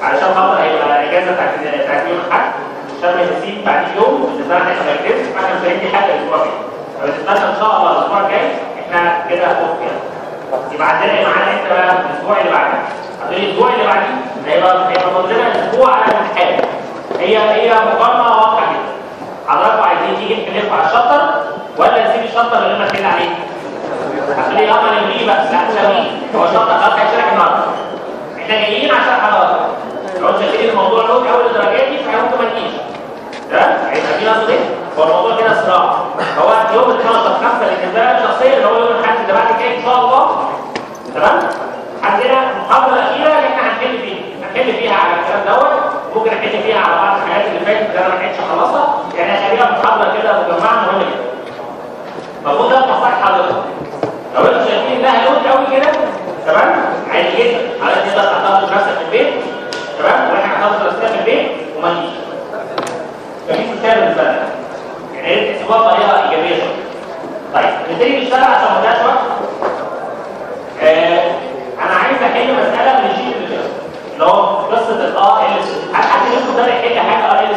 علشان خاطر هيبقى الاجازه بتاعت بتاعت يوم الاحد عشان ما يسيب بعد يوم بالنسبه لنا احنا مركز احنا مش هندي حاجه الاسبوع الجاي فبالنسبه لنا ان شاء الله الاسبوع الجاي احنا كده فوق كده يبقى عندنا ايه معانا انت بقى الاسبوع اللي بعده هتقولي الاسبوع اللي بعديه هيبقى هيبقى فاضل لنا اسبوع على الامتحان هي هي مقارنه واضحه جدا حضراتكم عايزين تيجي نلف على الشطر ولا نسيب الشطر من غير ما نحل عليه؟ عشان ايه اما نلغيه بقى لا نسويه هو الشطر خلاص هيشارك النهارده احنا جايين عشان حضرتك لو انت شايفين الموضوع له اول الدرجات دي فممكن ما تجيش ده هيبقى في نقص ايه؟ هو الموضوع كده صراع هو يوم ال 12 5 بالنسبه لي شخصيا اللي هو يوم الاحد اللي بعد كده ان شاء الله تمام؟ عندنا المحاضره الاخيره اللي احنا هنحل فيها هنحل فيها على الكلام دوت ممكن احل فيها على بعض الحاجات اللي فاتت اللي انا ما لحقتش اخلصها يعني هخليها محاضره كده مجمعه مهمه جدا المفروض ده مصلحه حضرتك لو انتوا شايفين انها لود قوي كده تمام عادي جدا على قد تقدر تحتفظ نفسك في البيت تمام واحنا هنحتفظ نفسنا في البيت وما نجيش فدي مثال بالنسبه لنا يعني يا ريت تحسبوها بطريقه ايجابيه شويه طيب نبتدي نشتغل عشان ما نضيعش وقت آه انا عايز احل مساله من الشيء اللي فات اللي هو قصه الاه ال هل حد منكم ده يحل حاجه اه ال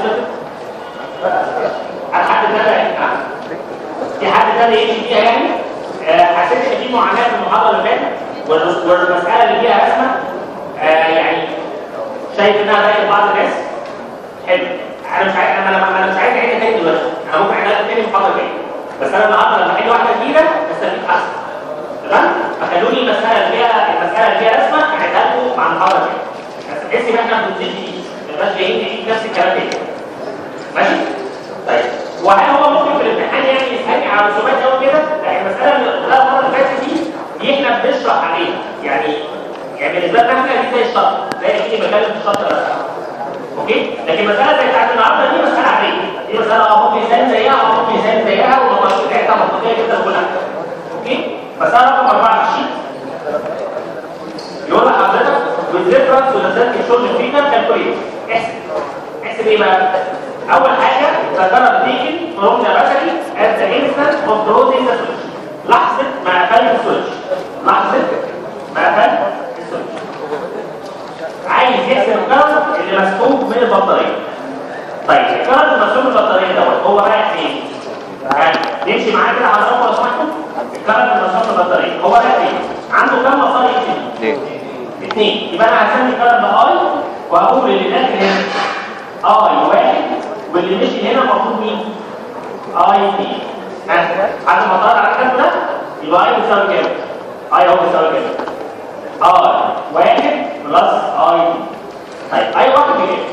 هل حد ده يحل في حد تاني يمشي فيها يعني آه حسيت ان في معاناه في المحاضره اللي فاتت والمساله اللي فيها رسمه آه يعني شايف انها ضايقت بعض الناس حلو انا مش عايز انا انا مش عايز اعيد تاني دلوقتي انا ممكن اعيدها تاني المحاضره الجايه بس انا النهارده لما احل واحده جديده استفيد احسن تمام فخلوني المساله اللي فيها المساله اللي فيها رسمه اعيدها لكم مع المحاضره الجايه بس تحس ان احنا بنزيد فيه ما نبقاش جايين نعيد نفس الكلام تاني ماشي طيب وهل هو ممكن في الامتحان يعني يسالني على رسومات قوي كده؟ لا المساله اللي قلتها المره اللي فاتت دي دي احنا بنشرح عليها يعني يعني بالنسبه لنا احنا دي زي الشطر زي اكيد بتكلم في الشطر بس اوكي لكن مساله زي بتاعت النهارده دي مساله عاديه دي مساله اه ممكن يسال زيها او ممكن يسال زيها والمقاييس بتاعتها منطقيه جدا كلها اوكي مساله رقم اربعه في الشيت يقول لحضرتك with reference to the circuit shown in figure calculate احسب احسب ايه بقى؟ اول حاجه ذكرت taken from the battery at the instant of closing the switch لحظه ما قفلت السويتش لحظه ما قفلت السويتش عايز يحسب الكرنت اللي مسحوب من البطاريه طيب الكرنت اللي مسحوب من البطاريه دوت هو رايح فين؟ نمشي معاه كده على الرقم لو سمحتوا الكرنت اللي مسحوب من البطاريه هو رايح فين؟ عنده كام مسار يمشي؟ اثنين يبقى انا هسمي الكرنت اي وهقول اللي داخل هنا اي واحد واللي مشي هنا المفروض مين؟ اي بي حد ما طلع على الكلام ده يبقى اي بيساوي كام؟ اي هو بيساوي كام؟ اي واحد بلس اي بي طيب اي واحد بكام؟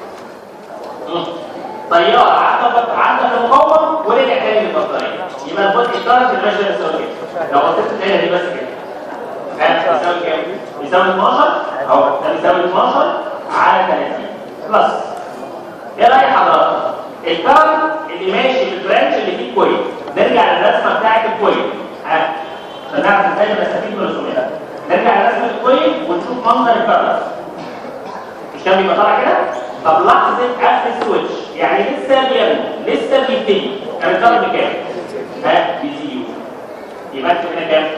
طيار عدى عدى في المقاومه ورجع تاني للبطاريه يبقى الفولت الكارنت اللي ماشي بيساوي كام؟ لو بصيت الدايره دي بس كده ها بيساوي كام؟ بيساوي 12 اهو ده بيساوي 12 على 30 بلس ايه راي حضرتك؟ الكرنت اللي ماشي في البرانش اللي فيه كويل نرجع للرسمه بتاعت الكويل ها عشان نعرف ازاي نستفيد من الرسومات نرجع لرسمه الكويل ونشوف منظر الكرنت مش كان بيبقى طالع كده؟ طب لحظه قفل السويتش يعني لسه بيعمل لسه بيبتدي كان الكرنت بكام؟ ها بزيرو يبقى انت هنا كام؟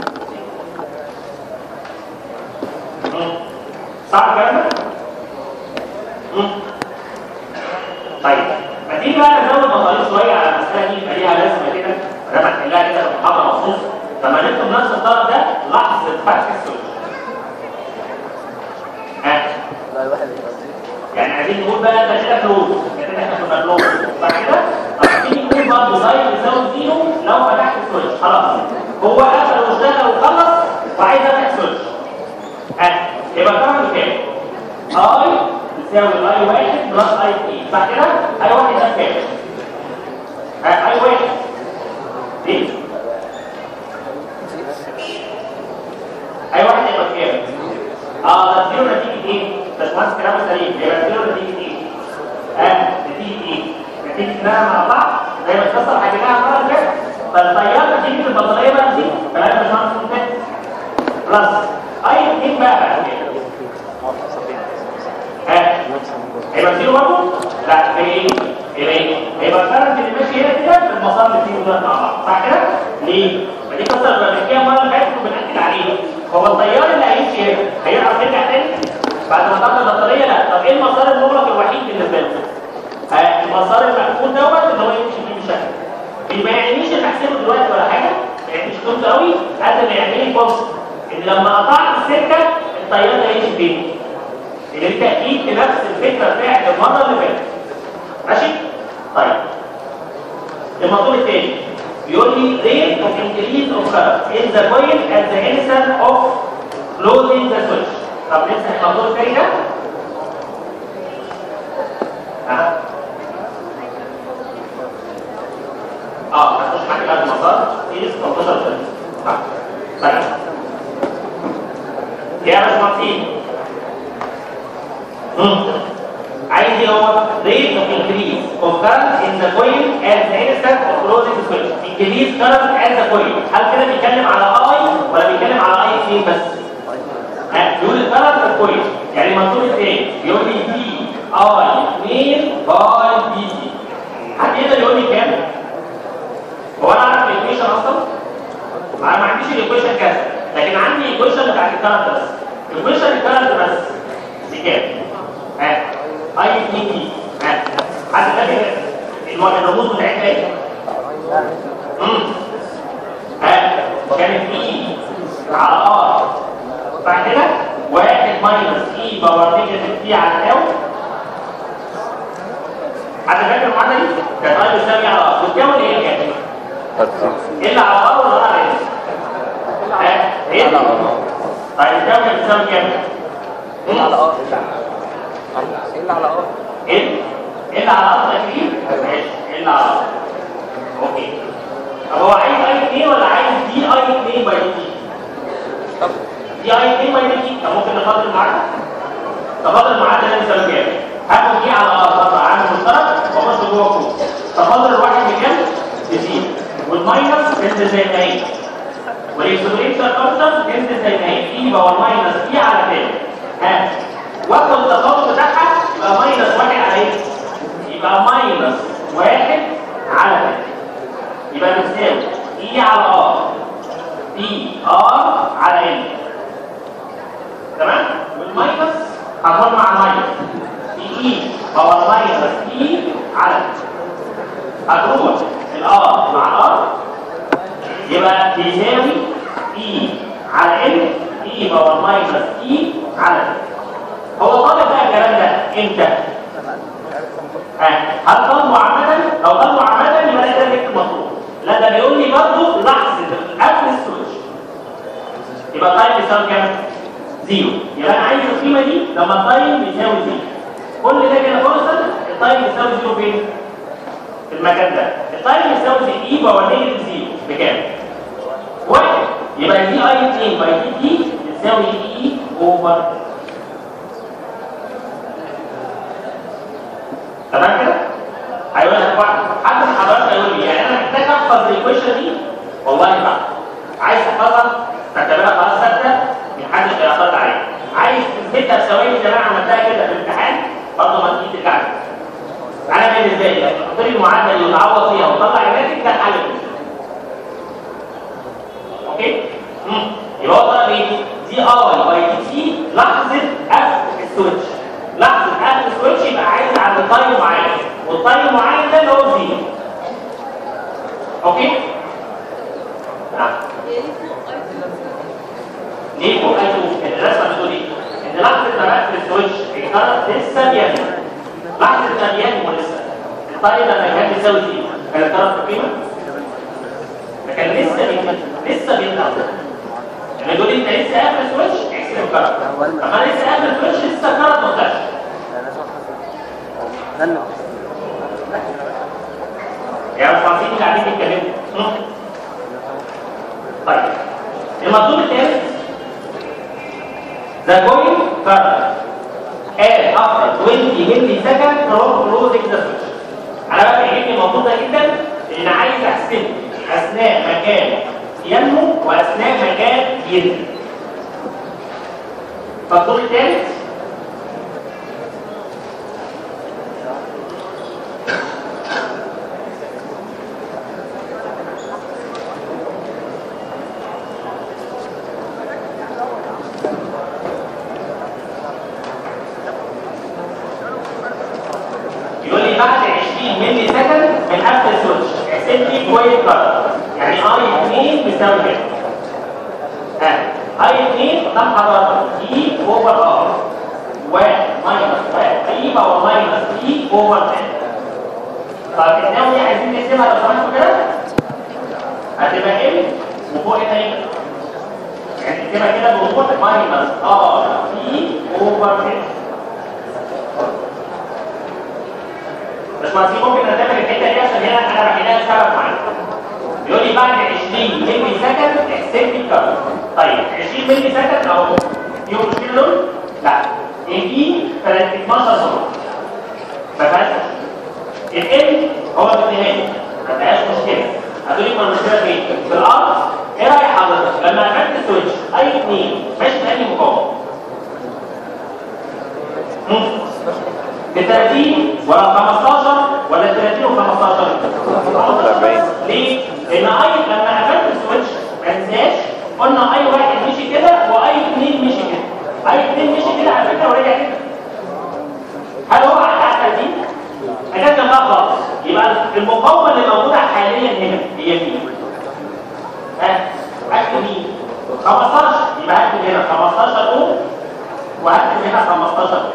صعب الكلام ده؟ طيب ما تيجي بقى نزود بطاريه شويه على المساله دي يبقى ليها رسمه كده بدل ما نحلها كده في محاضره مخصوص لما نكتب نفس الطلب ده لحظه فتح السويتش ها يعني عايزين نقول بقى ده كده كلوز كده احنا كنا كلوز بعد كده عايزين نقول برضه زي بيساوي زيرو لو فتحت السويتش خلاص هو قفل واشتغل وخلص وعايز افتح السويتش ها يبقى الكرنت كام؟ اي تساوي اي واحد بلس اي اثنين صح كده؟ اي واحد ده كام؟ اي واحد ليه؟ اي واحد يبقى كام؟ اه ده زيرو نتيجه ايه؟ باشمهندس كلامه سليم يبقى زيرو نتيجه ايه؟ اه نتيجه ايه؟ نتيجه انها مع بعض زي ما اتفصل حكيناها المره اللي فاتت فالتيار نتيجه البطاريه بقى تزيد كلام باشمهندس ممتاز بلس اي اثنين بقى بقى هيبقى زيرو برضه؟ لا ايه؟ ايه؟ هيبقى الكرنت اللي ماشي هنا كده في المسار اللي فيه دول مع بعض صح كده؟ ليه؟ ما دي قصه اللي بنحكيها المره اللي فاتت وبنأكد عليها هو التيار اللي هيمشي هنا هيعرف يرجع تاني بعد ما طلع البطاريه لا السكه التيار ده يمشي فين؟ بالتاكيد بنفس الفكره بتاعت المره اللي فاتت ماشي؟ طيب الموضوع الثاني بيقول لي rate of increase of current in the coil at the instant of closing the switch طب نمسح الموضوع الثاني ده اه اه هتخش معاك بعد المسار في 18 سنه طيب يا باشمهندسين عايز ايه هو rate of increase of current in the coil at the instant of closing the switch increase current at the coil هل كده بيتكلم على اي ولا بيتكلم على اي اثنين بس ها بيقول الكرنت في الكويل يعني المنظور الثاني بيقول لي دي اي 2 باي دي تي حد يقدر يقول لي كام هو انا عارف الايكويشن اصلا انا ما عنديش الايكويشن كذا لكن عندي الايكويشن بتاعت الكرنت بس الايكويشن الكرنت بس دي كام ها اي 2 دي ها حد فاكر الرموز بتاعتها ايه امم ها كانت اي على ار بعد كده واحد ماينس اي باور نيجاتيف تي على الاو حد فاكر المعادله دي؟ كانت اي بتساوي على ار بتكون ايه كام؟ ايه على ار ولا على ايه؟ ها ايه؟ طيب الكام كانت بتساوي كام؟ ايه على ار ايه اللي على ار ايه؟ ايه على ار تقريبا؟ ماشي ايه على ار اوكي طب هو عايز اي 2 ولا عايز دي اي 2 باي دي؟ دي اي 2 باي دي طب ممكن نفضل المعادله تفاضل المعادله ده بيساوي كام هاخد دي على ار طبعا عامل مشترك واخش جوه كود تفاضل الواحد بكام بزيرو والماينس تنزل زي ما هي والاكسبريشن كونستنت تنزل زي ما هي اي باور ماينس اي على تاني ها واخد التفاضل بتاعها يبقى ماينس واحد على ايه يبقى ماينس واحد على تاني يبقى بتساوي اي على ار دي ار على ال تمام والماينس هتروح مع الماينس دي اي باور ماينس اي على هتروح الار مع الار يبقى بيساوي اي على ال اي باور ماينس اي على هو طالب بقى الكلام ده امتى؟ ها هل طالبه عامة؟ لو طالبه عامة يبقى ده ده المطلوب لا ده بيقول لي برضه لحظة قبل السويتش يبقى التايم بيساوي كام؟ زيرو يبقى انا عايز القيمه دي لما التايم بيساوي زيرو كل ده كده فرصه التايم بيساوي زيرو فين؟ في المكان ده التايم بيساوي زي اي باور نيجاتيف زيرو بكام؟ واحد يبقى دي اي 2 باي دي تي بتساوي اي اوفر تمام كده؟ هيقول لك واحد حد من حضرتك هيقول لي يعني انا محتاج احفظ الايكويشن دي والله لا عايز احفظها تعتبرها خلاص ثابته محدش هيعترض عليها عايز تثبتها بثواني زي ما انا عملتها كده في الامتحان برضه ما تجيش ترجع انا بالنسبه لي تحط لي المعادله اللي يتعوض فيها وتطلع الناتج ده الحل اوكي امم يبقى هو طلب ايه دي ار باي دي تي لحظه قفل السويتش لحظه قفل السويتش يبقى عايز عند تايم معين والتايم معين ده اللي هو زيرو اوكي نعم ليه فوق قالوا الرسمه بتقول ايه؟ ان لحظه ما بقفل السويتش الكهرباء لسه بينمو لحظه ما بينمو لسه الطاير لما كان بيساوي زيرو كان الكهرباء في قيمه؟ فكان لسه بينمو لسه بينمو يعني يقول انت لسه قافل السويتش احسب الكهرباء طب انا لسه قافل السويتش لسه الكهرباء ما طلعش يا مش اللي قاعدين يتكلموا طيب المطلوب الثالث The coil current at after 20 millisecond from closing the switch. أنا بقى بيعجبني الموضوع ده جدا لأن عايز أحسبه أثناء ما كان ينمو وأثناء ما كان ينزل. فالدور الثالث يقول لي بعد 20 ملي سكند من قفل السويتش احسب لي كويل كارت يعني اي 2 بيساوي كام؟ ها اي 2 قدام حضرتك اي اوفر ار واحد ماينس واحد اي باور ماينس اي اوفر ان طب الناوي عايزين نكتبها لو سمحتوا كده هتبقى ال وفوق هنا ايه؟ يعني نكتبها كده بوضوح ماينس ار اي اوفر ان بس ما ممكن نعتبر الحته دي عشان هنا انا بحلها سبب معاك يقول لي بعد 20 ملي سكند احسب لي الكرب طيب 20 ملي سكند اهو فيهم مشكله دول؟ لا الاي 12 صفر ما فيهاش ال هو النهائي ما فيهاش مشكله هتقول لي ما المشكله فين؟ في الارض ايه رايك حضرتك لما عملت السويتش اي اثنين ماشي في انهي مقاومه؟ ب 30 ولا 15 ولا 30 و 15 ليه؟ لان اي لما قفلت السويتش ما تنساش قلنا اي واحد مشي كده واي اثنين مشي كده اي اثنين مشي كده على فكره ورجع كده هل هو على دي؟ حاجات جنبها خالص يبقى المقاومه اللي موجوده حاليا هنا هي مين؟ ها؟ هكتب مين؟ 15 يبقى هكتب هنا 15 اوم وهكتب هنا 15 اوم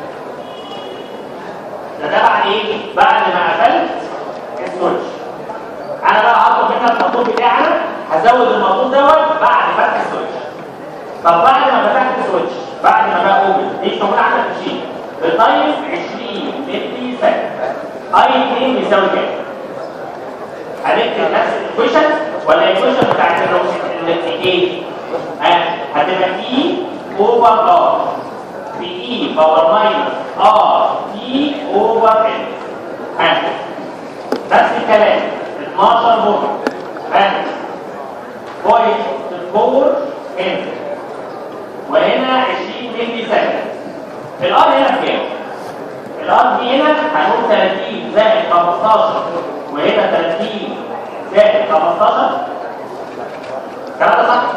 ده ده بعد ايه؟ بعد ما قفلت السويتش. انا بقى هطلب منك المطلوب بتاعنا هزود المطلوب دوت بعد فتح السويتش. طب بعد ما فتحت السويتش بعد ما بقى اوبن دي مش موجوده عندك في الشيت. بتايم 20 ملي سكند. اي 2 بيساوي كام؟ هنكتب نفس الايكويشن ولا الايكويشن بتاعت الايه؟ ها هتبقى اي اوفر ار في اي باور ماينس ار تي اوفر ان ها نفس الكلام 12 فولت ها بوينت فور ان وهنا 20 ملي سكند الار هنا بكام؟ الار دي هنا هنقول 30 زائد 15 وهنا 30 زائد 15 الكلام ده صح؟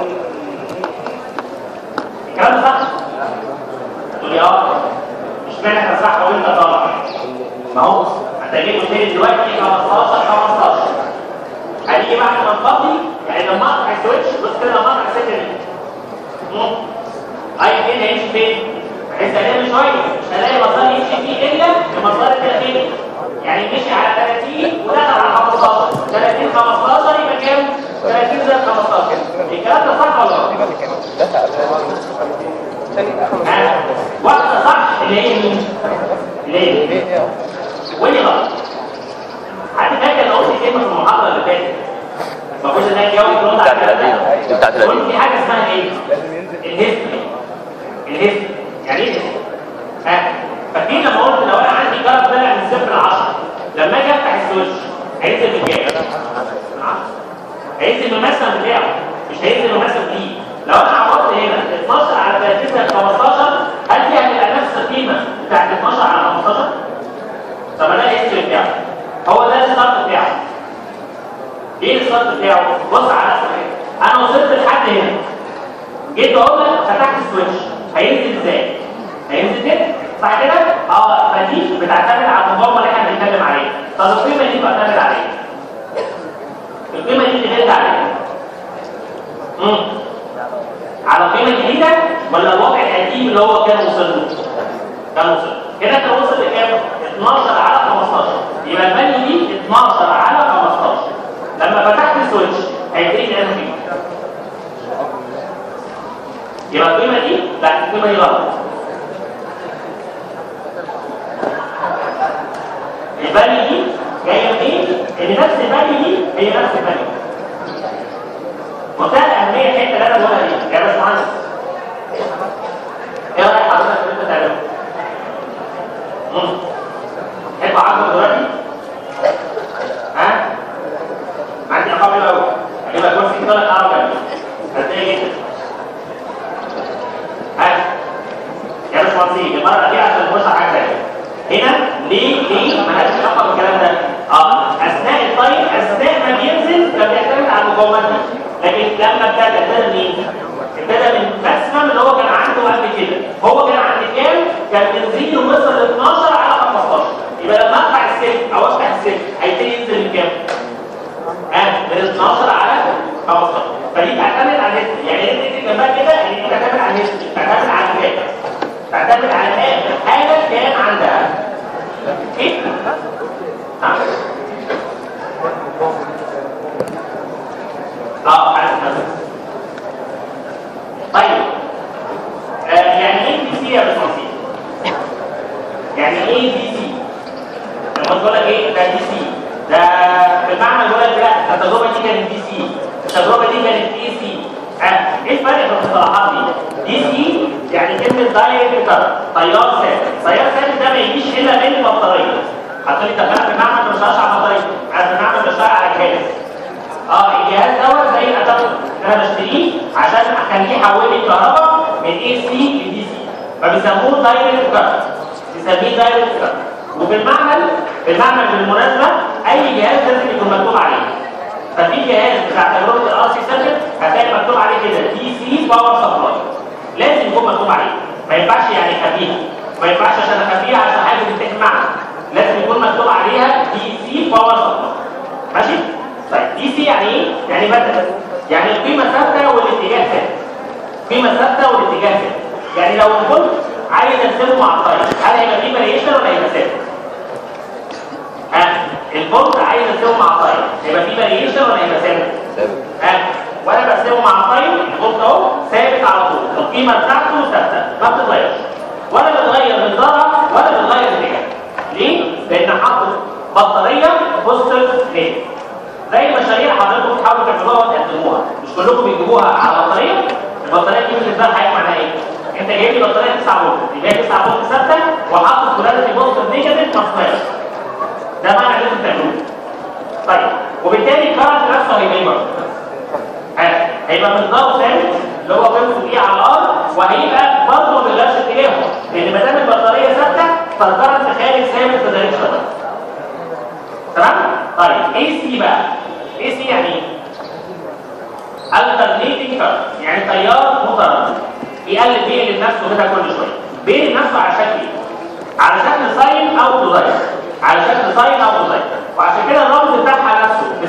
الكلام ده صح؟ تقول لي اه مش معنى انت صح وانت طالع ما هو انت جيت قلت لي دلوقتي 15 15 هتيجي بعد ما تفضي يعني لما اقطع السويتش بص كده لما اقطع السكه دي اي كده هيمشي فين؟ بحيث الاقي شويه مش هلاقي مسار يمشي فيه الا المسار الثلاثين يعني مشي على 30 ودخل على 15 30 15 يبقى كام؟ 30 زائد 15 الكلام ده صح ولا غلط؟ واحدة صح اللي هي مين؟ اللي هي مين؟ واللي غلط حد فاكر لو قلت كلمة في المحاضرة اللي فاتت ما كنتش انا جاوب ترد على الكلام ده بتاعت قلت في حاجة اسمها ايه؟ الهيستوري الهيستوري يعني ايه الهيستوري؟ ها فاكرين لما قلت لو انا عندي جرب طلع من صفر ل 10 لما اجي افتح السويتش هينزل من كام؟ من 10 هينزل من المثل بتاعه مش هينزل من المثل دي لو انا عوضت هنا 12 على 30 زائد 15 هل دي هتبقى نفس القيمه بتاعت 12 على 15 طب ما ده الهيستوري بتاعه هو ده الستارت بتاعه ايه الستارت بتاعه بص على نفسك كده انا وصلت لحد هنا جيت اقول لك فتحت السويتش هينزل ازاي هينزل كده صح كده اه فدي بتعتمد على المقاومه اللي احنا بنتكلم عليها طب القيمه دي بتعتمد على ايه القيمه دي اللي على ايه امم على القيمه الجديده ولا الوضع القديم اللي هو كان وصل له كان وصل كده كان وصل لكام 12 على 15 يبقى الفاليو دي 12 على 15 لما فتحت السويتش هيديني انا فيه يبقى القيمه دي لا القيمه دي غلط الفاليو دي جايه منين ان نفس الفاليو دي هي نفس الفاليو منتهى الاهميه الحته اللي انا بقولها دي يا باشمهندس ايه رايك حضرتك في اللي انت بتعمله؟ امم تحب اعرفك دلوقتي؟ ها؟ عندي ارقام حلوه قوي هجيب لك كرسي كده اعرف جنبي هتلاقي جدا ها؟ يا باشمهندس المره الاخيره عشان نخش على حاجه ثانيه هنا ليه ليه ما لهاش علاقه بالكلام ده؟ اه اثناء الطيب اثناء ما بينزل كان بيعتمد على المقاومات دي لكن لما ابتدى ابتدى منين؟ ابتدى من الماكسيمم اللي هو كان عنده قبل كده هو كان عند كام؟ كان بنزينه وصل ل 12 على 15 يبقى لما اقطع السلك او افتح السلك هيبتدي ينزل من كام؟ اه من 12 على 15 فدي تعتمد على الهيستوري يعني الهيستوري دي جنبها كده يعني انت سي يا باشمهندس يعني ايه دي سي لما تقول لك ايه ده دي سي ده بالمعنى يقول لك لا التجربه دي كانت دي سي التجربه دي كانت اي سي ها ايه الفرق في المصطلحات دي دي سي يعني كلمه دايركت تيار ثابت تيار ثابت ده ما يجيش الا من البطاريه هتقول لي طب انا في المعمل مش هشرح على بطاريه انا في المعمل بشتغل على جهاز اه الجهاز دوت زي الادابتر انا بشتريه عشان اخليه يحول لي الكهرباء من اي سي لدي سي فبيسموه دايركت كارت بيسميه دايركت كارت وفي المعمل في المعمل بالمناسبه اي جهاز لازم يكون مكتوب عليه ففي جهاز بتاع تجربه الار سي سيركت هتلاقي مكتوب عليه كده دي سي باور سبلاي لازم يكون مكتوب عليه ما ينفعش يعني اخبيها ما ينفعش عشان اخبيها عشان حاجه تمتحن معنا لازم يكون مكتوب عليها دي سي باور سبلاي ماشي طيب دي سي يعني ايه يعني بدل يعني القيمه ثابته والاتجاه ثابت قيمه ثابته والاتجاه ثابت يعني لو الفولت عايز ارسمه مع التايم هل هيبقى فيه فاريشن ولا هيبقى ثابت ها الفولت عايز ارسمه مع التايم هيبقى فيه فاريشن ولا هيبقى ثابت ها وانا برسمه مع التايم الفولت اهو ثابت على طول القيمه بتاعته ثابته ما بتتغيرش ولا بتغير بالذره ولا بتغير الاتجاه ليه؟ لان حاطط بطاريه بوزيتيف نيجاتيف زي المشاريع حضراتكم بتحاولوا تعملوها وتقدموها مش كلكم بتجيبوها على بطاريه البطاريه دي بالنسبه لها حاجه معناها ايه؟ انت جايب لي بطاريه 9 فولت يبقى هي 9 فولت ثابته وحاطط بولاريتي بوزيتيف نيجاتيف ما تغيرش ده معنى اللي انتوا بتعملوه طيب وبالتالي الكرنت نفسه هيبقى ايه برضه؟ هيبقى مقداره ثابت اللي هو قيمته ايه على الار وهيبقى برضه ما بيغيرش اتجاهه لان ما دام البطاريه ثابته فالكرنت خارج ثابت في دايركشن تمام؟ طيب اي سي بقى اي سي يعني ايه؟ alternating current يعني تيار متردد يقلب بيقلب نفسه كده كل شويه بيقلب نفسه على شكل ايه؟ على شكل ساين او كوزاين على شكل ساين او كوزاين وعشان كده الرمز بتاعها نفسه بس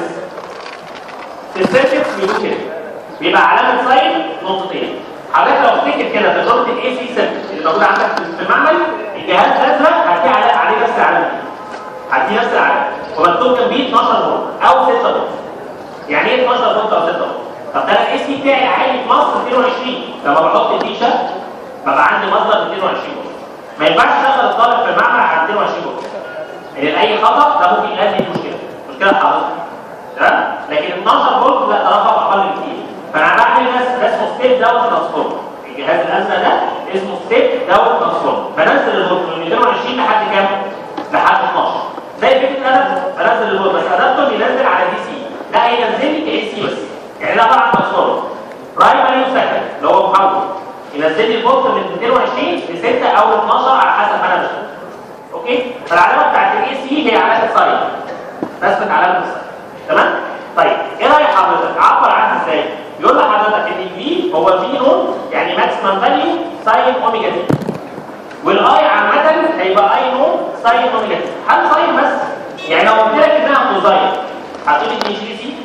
في السيركت بيقول كده بيبقى علامه ساين نقطتين حضرتك لو تفتكر كده تجربه الاي سي سيركت اللي موجوده عندك في المعمل الجهاز الازرق هتلاقي عليه عليه نفس العلامه دي هدي نفس العدد ومكتوب جنبيه 12 فولت او 6 فولت يعني ايه 12 فولت او 6 فولت طب ده الاس بي بتاعي عالي في مصر 22 لما بحط الفيشه ببقى عندي مصدر 22 فولت ما ينفعش اشغل الطالب في المعمل على 22 فولت لان اي خطا ده ممكن يؤدي لمشكله مشكله حضرتك تمام لكن 12 فولت لا ده رقم اقل بكتير فانا بعمل بس ده اسمه ستيب داون ترانسفورم الجهاز الازرق ده اسمه ستيب داون ترانسفورم بنزل الفولت من 220 لحد كام؟ لحد 12 زي فكره انا بنزل الفولت بس ادابتور بينزل على دي سي لا هينزل لي كاي سي بس يعني ده عباره عن ترانسفورم برايمري وسكند اللي هو محول ينزل لي الفولت من 220 ل 6 او 12 على حسب ما انا بشتغل اوكي فالعلامه بتاعت الاي سي هي علامه ساين رسمت علامه الساين تمام طيب ايه راي حضرتك عبر عنها ازاي يقول لحضرتك ان الفي هو في نون يعني ماكسيمم فاليو ساين اوميجا تي والاي عامه هيبقى اي نون ساين اوميجا تي هل ساين بس يعني لو قلت لك انها كوزاين هتقول لي مش دي سي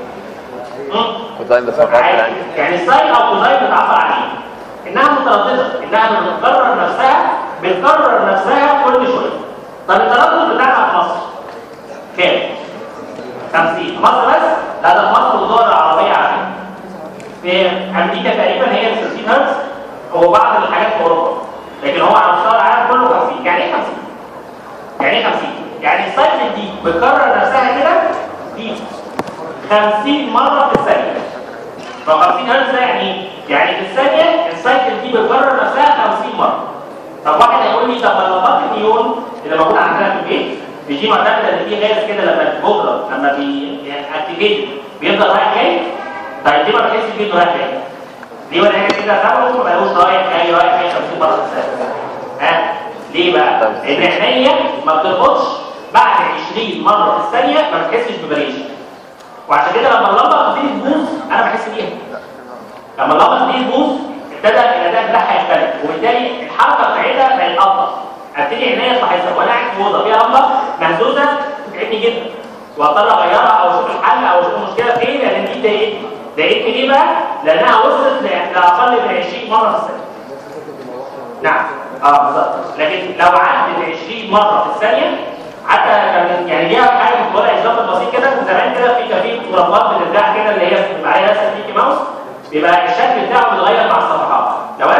كوزاين بس مقاطع يعني يعني ساين او كوزاين بتعبر عن ايه انها متردده انها بتكرر نفسها بتكرر نفسها كل شويه طب التردد بتاعها في مصر كام 50 مصر بس لا ده في مصر والدول العربيه على فكره في امريكا تقريبا هي 60 هرتز وبعض الحاجات في اوروبا لكن هو على مستوى العالم كله 50 يعني ايه 50 يعني ايه 50 يعني السايكل دي بتكرر نفسها كده دي 50 مره في الثانيه ف 50 هرتز ده يعني ايه؟ يعني في الثانيه السايكل دي بتكرر نفسها 50 مره طب واحد هيقول لي طب ما لمبات النيون اللي موجوده عندنا في البيت بيجي معتمده ان في غاز كده لما بيبرد لما بيأكتيفيت بيفضل رايح جاي طيب ليه ما بتحسش بيه انه رايح جاي؟ ليه ولا حاجه كده سابقه ما بقوش رايح جاي رايح جاي 50 مره في الثانيه ها ليه بقى؟ لان عينيا ما بتربطش بعد 20 مره في الثانيه ما بتحسش بفاريشن وعشان كده لما اللمبه تبتدي تبوظ انا بحس بيها لما اللمبه تبتدي تبوظ ابتدى الاداء بتاعها يختلف وبالتالي الحركه بتاعتها بقت ابطا ابتدي عينيا تلاحظها وانا قاعد في اوضه فيها لمبه مهزوزه تتعبني جدا واضطر اغيرها او اشوف الحل او اشوف المشكله فين لان دي ضايقتني ضايقتني ليه بقى؟ لانها وصلت لاقل من 20 مره في الثانيه نعم اه بالظبط لكن لو عدت 20 مره في الثانيه حتى كان يعني ليها حاجه في وضع اكزامبل بسيط كده من زمان كده في كان في فوتوغرافات بتتباع كده اللي هي معايا رسم ميكي ماوس بيبقى الشكل بتاعه بيتغير مع الصفحات لو انا مسكت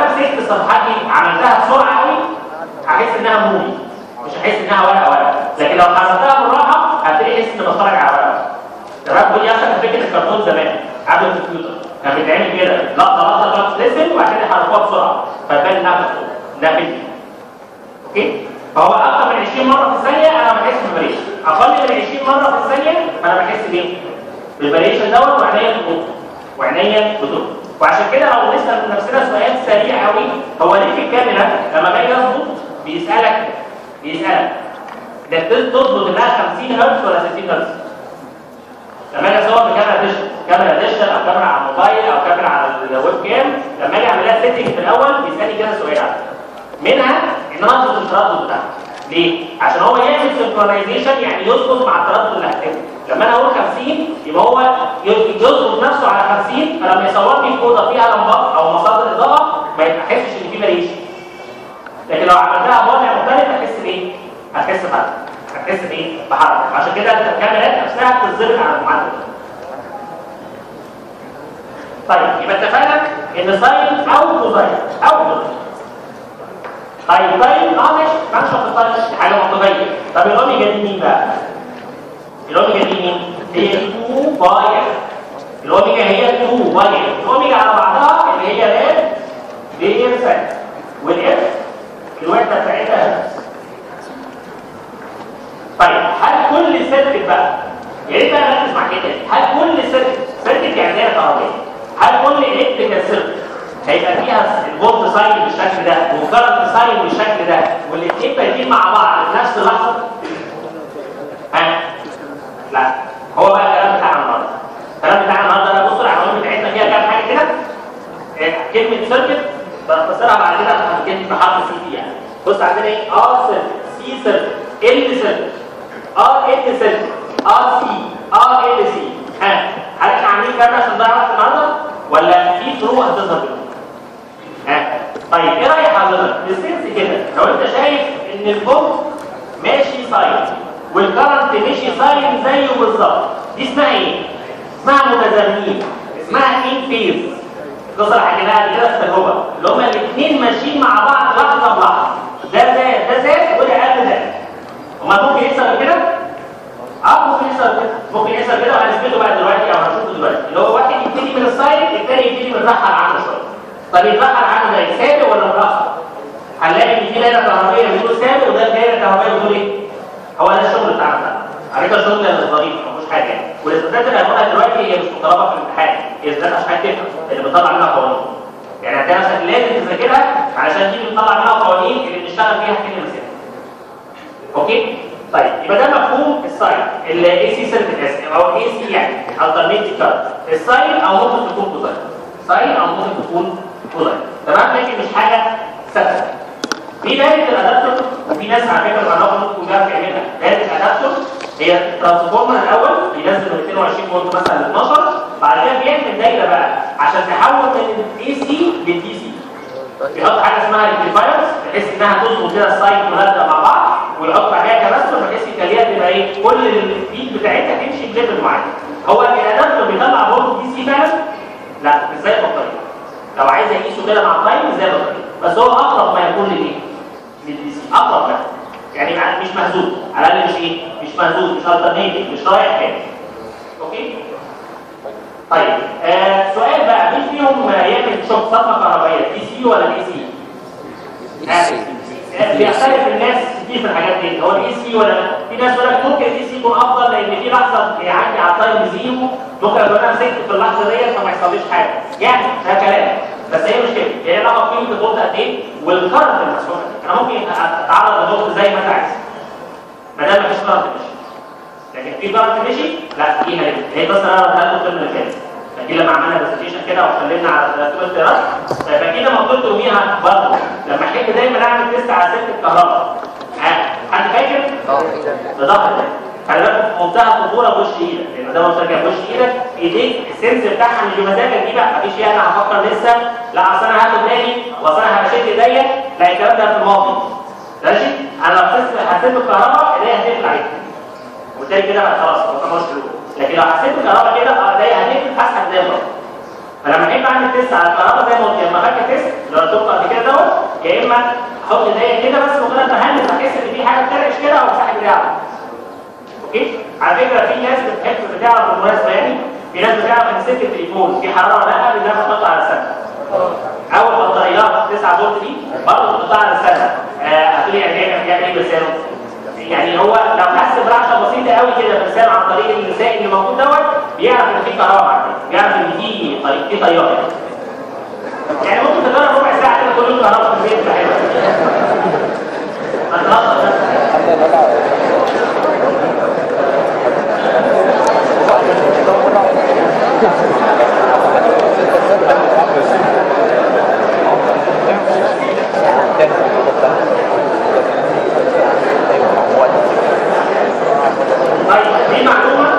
الصفحات دي عملتها بسرعه قوي هحس انها موفي مش هحس انها ورقه ورقه لكن لو عملتها بالراحه هبتدي احس اني بتفرج على ورقه تمام ودي اصلا فكره الكرتون زمان قبل الكمبيوتر كان بيتعمل كده لقطه لقطه تقعد تلسن وبعد كده يحركوها بسرعه فتبان انها كرتون ده فيديو اوكي فهو اكتر من 20 مره في الثانيه انا بحس بالفاريشن اقل من 20 مره في الثانيه انا بحس بايه؟ بالفاريشن دوت وعينيا بتطلع وعينيا بتطلع وعشان كده لو نسال نفسنا سؤال سريع قوي هو ليه في الكاميرا لما جاي يظبط بيسالك بيسالك ده تظبط انها 50 هرتز ولا 60 هرتز؟ لما اجي اصور بكاميرا ديجيتال كاميرا ديجيتال او كاميرا على الموبايل او كاميرا على الويب كام لما اجي اعمل لها سيتنج في الاول بيسالني كده سؤال منها ان انا اظبط التردد بتاعها ليه؟ عشان هو يعمل سنكرونايزيشن يعني يظبط مع التردد اللي هكتبه لما انا اقول 50 يبقى هو يظبط نفسه على 50 فلما يصورني في اوضه فيها لمبات او مصادر اضاءه ما يحسش ان في فاريشن لكن لو عملتها بوضع مختلف هتحس بايه؟ هتحس بحركه هتحس بايه؟ بحركه عشان كده الكاميرات نفسها بتظبط على المعدل ده طيب يبقى اتفقنا ان ساين او كوزاين او كوزاين طيب طيب اه ماشي ماشي ما تختارش حاجه منطقيه طب الاوميجا دي مين بقى؟ الاوميجا دي مين؟ هي 2 باي الاوميجا هي 2 باي الاوميجا على بعضها اللي هي راد بير سنت والاف الوحده بتاعتها طيب هل كل سيركت بقى يا ريت بقى نركز مع كده هل كل سيركت سيركت يعني دايره كهربائيه هل كل الكتريكال سيركت هيبقى فيها الفولت ساين بالشكل ده والكرنت ساين بالشكل ده والاثنين بايتين مع بعض في نفس اللحظه ها لا هو بقى الكلام بتاعنا النهارده الكلام بتاعنا النهارده ده بص العناوين بتاعتنا فيها كام حاجه كده كلمه سيركت بختصرها بعد كده كلمه بحرف سي دي يعني بص عندنا ايه ار سيركت سي سيركت ال سيركت ار ال سيركت ار سي ار ال سي ها هل احنا عاملين كام عشان نضيع وقت النهارده ولا في فروق هتظهر بينهم ها طيب ايه رايك حضرتك بالسنس كده لو انت شايف ان الفولت ماشي ساين والكرنت ماشي ساين زيه بالظبط دي اسمها ايه اسمها متزامنين اسمها ان فيز القصه اللي حكيناها كده في التجربه اللي هما الاثنين ماشيين مع بعض لحظه بلحظه ده زاد ده زاد وده اقل زاد هما ممكن يحصل كده اه ممكن يحصل كده ممكن يحصل كده وهنثبته بقى دلوقتي او هنشوفه دلوقتي اللي هو واحد يبتدي من الساين الثاني يبتدي من الرحل عنه شويه طب يترحل عنه زي سابق ولا متاخر هنلاقي ان في دايره كهربائيه بتقول سابق وده دايره كهربائيه بتقول ايه هو ده الشغل بتاعنا ده على فكره الشغل ده ظريف مفيش حاجه يعني والاستاذات اللي هنقولها دلوقتي هي مش مطالبه في الامتحان هي استاذات عشان تفهم اللي بتطلع منها قوانين يعني هتلاقي نفسك لازم تذاكرها علشان دي بتطلع منها قوانين اللي بنشتغل فيها كل مسائل اوكي طيب يبقى ده مفهوم الساين الاي سي سيركت اس او الاي سي يعني الترنيتيف كارت الساين او ممكن تكون كوزاين ساين او ممكن تكون كوزاين تمام لكن مش حاجه ثابته في دايره الادابتور وفي ناس على فكره بيعرفوا ممكن بيعرف يعملها دايره الادابتور هي الترانسفورمر الاول بينزل من 220 فولت مثلا ل 12 بعد كده بيعمل دايره بقى عشان تحول من الاي سي للدي سي بيحط حاجه اسمها ريكتيفايرز بحيث انها تظبط كده الساين ملزق مع بعض ويحط عليها كباستور بحيث يخليها تبقى ايه كل الفيد بتاعتها تمشي بليفل معين هو الادابتور بيطلع فولت دي سي فعلا لا مش زي البطاريه لو عايز اقيسه كده مع التايم زي البطاريه بس هو اقرب ما يكون للايه للدي سي اقرب ما يعني مش مهزوز على الاقل مش ايه مش مهزوز مش الترنيتيف مش رايح تاني اوكي طيب آه سؤال بقى مين فيهم يعمل شوك صدمه كهربائيه دي سي ولا دي سي بيختلف الناس كتير في الحاجات دي هو الاي سي ولا لا في ناس يقول لك ممكن الاي سي يكون افضل لان في لحظه يعدي على التايم زيرو ممكن ابقى انا مسكت في اللحظه ديت فما يحصليش حاجه يعني ده كلام بس هي مش كده هي علاقه قيمه الفولت قد ايه والكرنت المسؤول انا ممكن اتعرض للفولت زي ما انت عايز ما دام مفيش كرنت مشي لكن في كرنت مشي لا فيها ليه هي بس انا قلتها لكم الترم اللي فات لكن لما عملنا برزنتيشن كده واتكلمنا على تو اختيارات فيبقى كده ما كنت يوميها برضه لما احب دايما اعمل تيست على سلك الكهرباء ها حد فاكر؟ بضغط ده خلي بالك في منتهى الخطوره بوش ايدك لان ده قلت لك بوش ايدك ايديك السنس بتاعها مش بمزاجك دي بقى مفيش فيها انا هفكر لسه لا اصل انا هاخد بالي واصل انا هشد ايديا لا الكلام ده في الماضي ماشي انا لو حسيت بالكهرباء ايديا هتقفل عليك وبالتالي كده خلاص ما طلعش لكن لو حسيت بالكهرباء كده اه ايديا هتقفل هسحب زي الضغط فلما احب اعمل تيست على الكهرباء زي ما قلت لما فاكر تيست اللي قلت لكم قبل كده دوت يا اما احط ايديا كده بس مجرد ما همس احس ان في حاجه بترعش كده او ساحب بتاعها اوكي على فكره في ناس بتحب بتعرف بالمناسبه يعني في ناس بتعرف ان سلك التليفون في حراره ولا لا بانها بتحطها على السنه اول بطاريات 9 فولت دي برضه بتحطها على السنه هتقولي يعني ايه بيعمل ايه بلسانه يعني هو لو حس برعشه بسيطه قوي كده بلسانه عن طريق اللسان اللي موجود دوت بيعرف ان في كهرباء عندك بيعرف ان في طريق في تيار يعني ممكن تجرب ربع ساعه كده كل يوم كهرباء في البيت حلوه ما تنقص بس طيب دي معلومه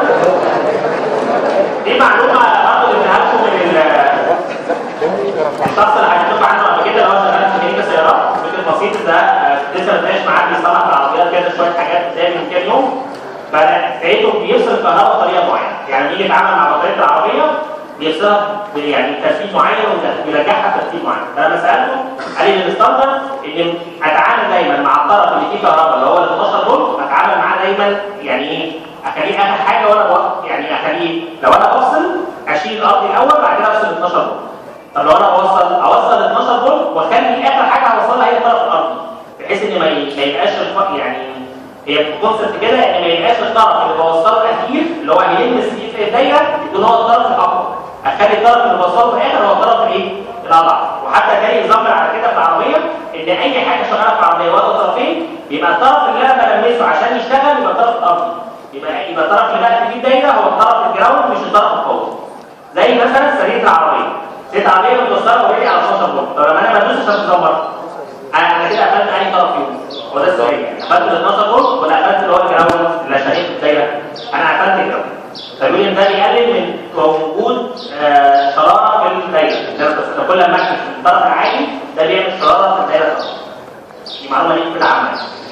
دي معلومه برضه اديها لكم من الشخص اللي هنشوف عنه قبل كده اللي هو شغال في ميكانيكا سيارات فكره بسيط ده آه، لسه بتناقش معاه بيصلح في العربيات كده شويه حاجات زي من كام يوم فلقيته بيفصل الكهرباء بطريقه معينه يعني يجي يتعامل مع بطاريه العربيه بيفصلها ب- يعني ترتيب معين ويرجعها بترتيب معين فلما سالته قال لي الستاندرد ان اتعامل دايما مع الطرف اللي فيه كهرباء اللي هو ال 12 فولت اتعامل معاه دايما يعني ايه اخليه اخر حاجه وانا بوقف يعني اخليه لو انا بفصل اشيل الارض الاول بعد كده افصل 12 فولت طب لو انا بوصل اوصل 12 فولت واخلي اخر حاجه هوصلها هي الطرف الارضي بحيث ان ما ي- ما يبقاش الف- يعني هي الكونسبت كده ان ما يبقاش الطرف اللي بوصله الاخير اللي هو هيلمس فيه في ايديا يكون هو الطرف الاقوى اخلي الطرف اللي بوصله في الاخر هو الطرف الايه؟ الاضعف وحتى جاي يظبط على كده في العربيه ان اي حاجه شغاله في العربيه واخده طرفين يبقى الطرف اللي انا بلمسه عشان يشتغل يبقى الطرف الارضي يبقى يبقى الطرف اللي بقى فيه الدايره هو الطرف الجراوند مش الطرف القوي زي مثلا سريه العربيه سريه العربيه متوصله اوريدي على 12 فولت طب لما انا بدوس عشان تظبط انا انا كده قفلت انهي طرف فيهم هو ده السؤال يعني قفلت ال 12 فولت ولا قفلت اللي هو الجراوند اللي شغال في الدايره انا قفلت الجراوند فبيقول ان ده بيقلل من وجود آه، شراره في الدايره زي ما قلت كل ما اكتب في الطرف العالي ده بيعمل شراره في الدايره طبعا دي معلومه ليك كده عامه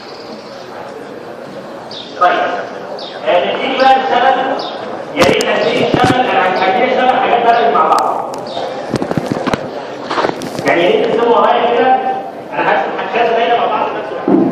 طيب آه، نبتدي بقى نشتغل يا ريت نبتدي نشتغل انا عايزين نشتغل حاجات بقى مع بعض يعني يا ريت تكتبوا ورايا كده انا هكتب حاجات باينه مع بعض في نفس الوقت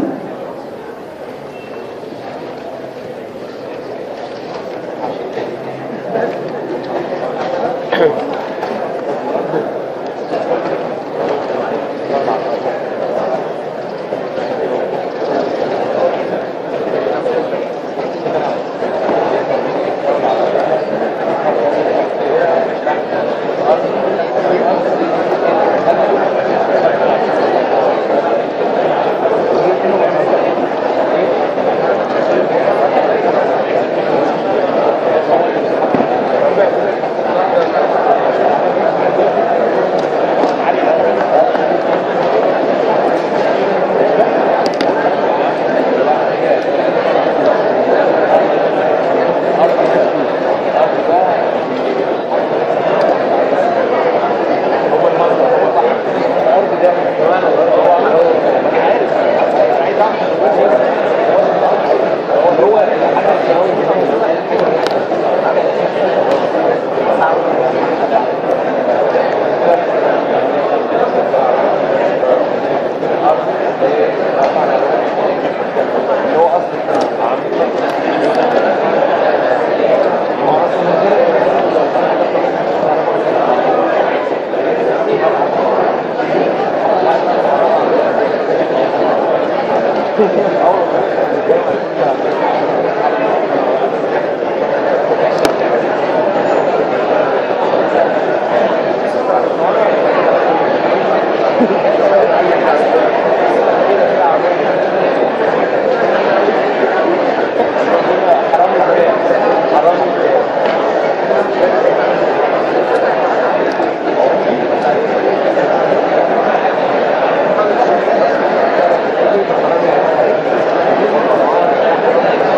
Thank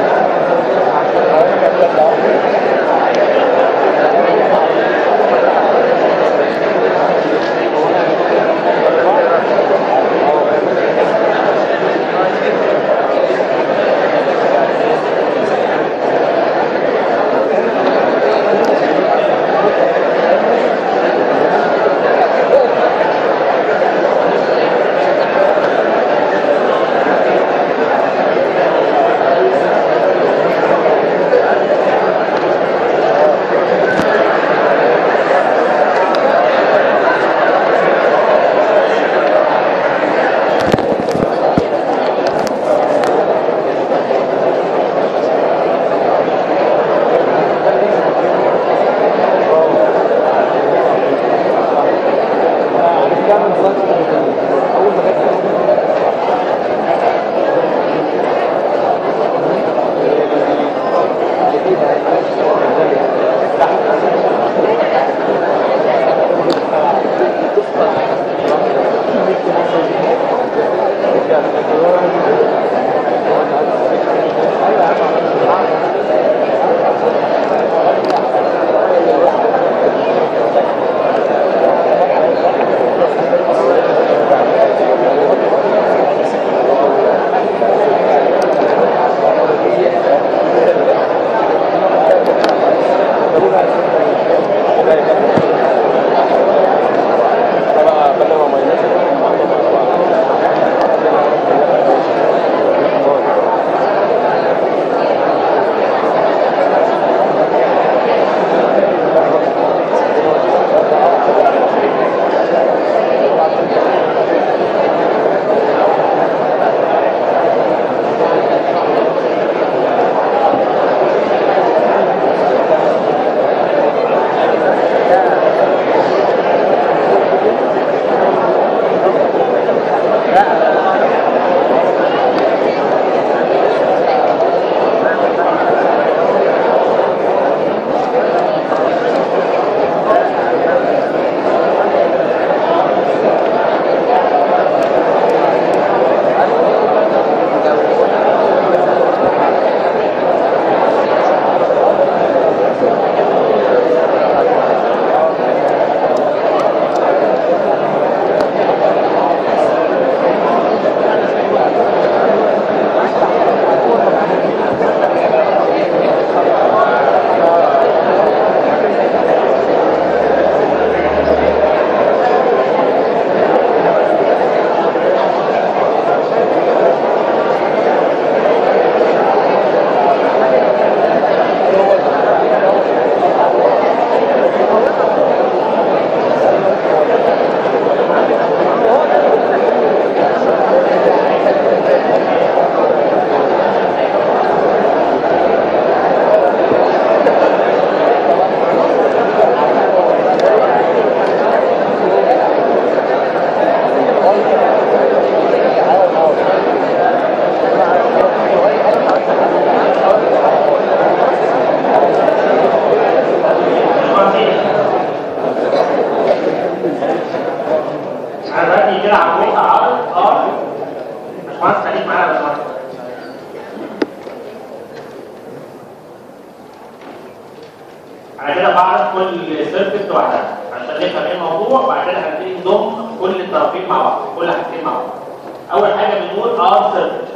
على كده بعرف كل سيرفيس لوحدها عشان نفهم ايه الموضوع وبعد كده هنبتدي نضم كل الطرفين مع بعض كل حاجتين مع بعض اول حاجه بنقول ار سيرفيس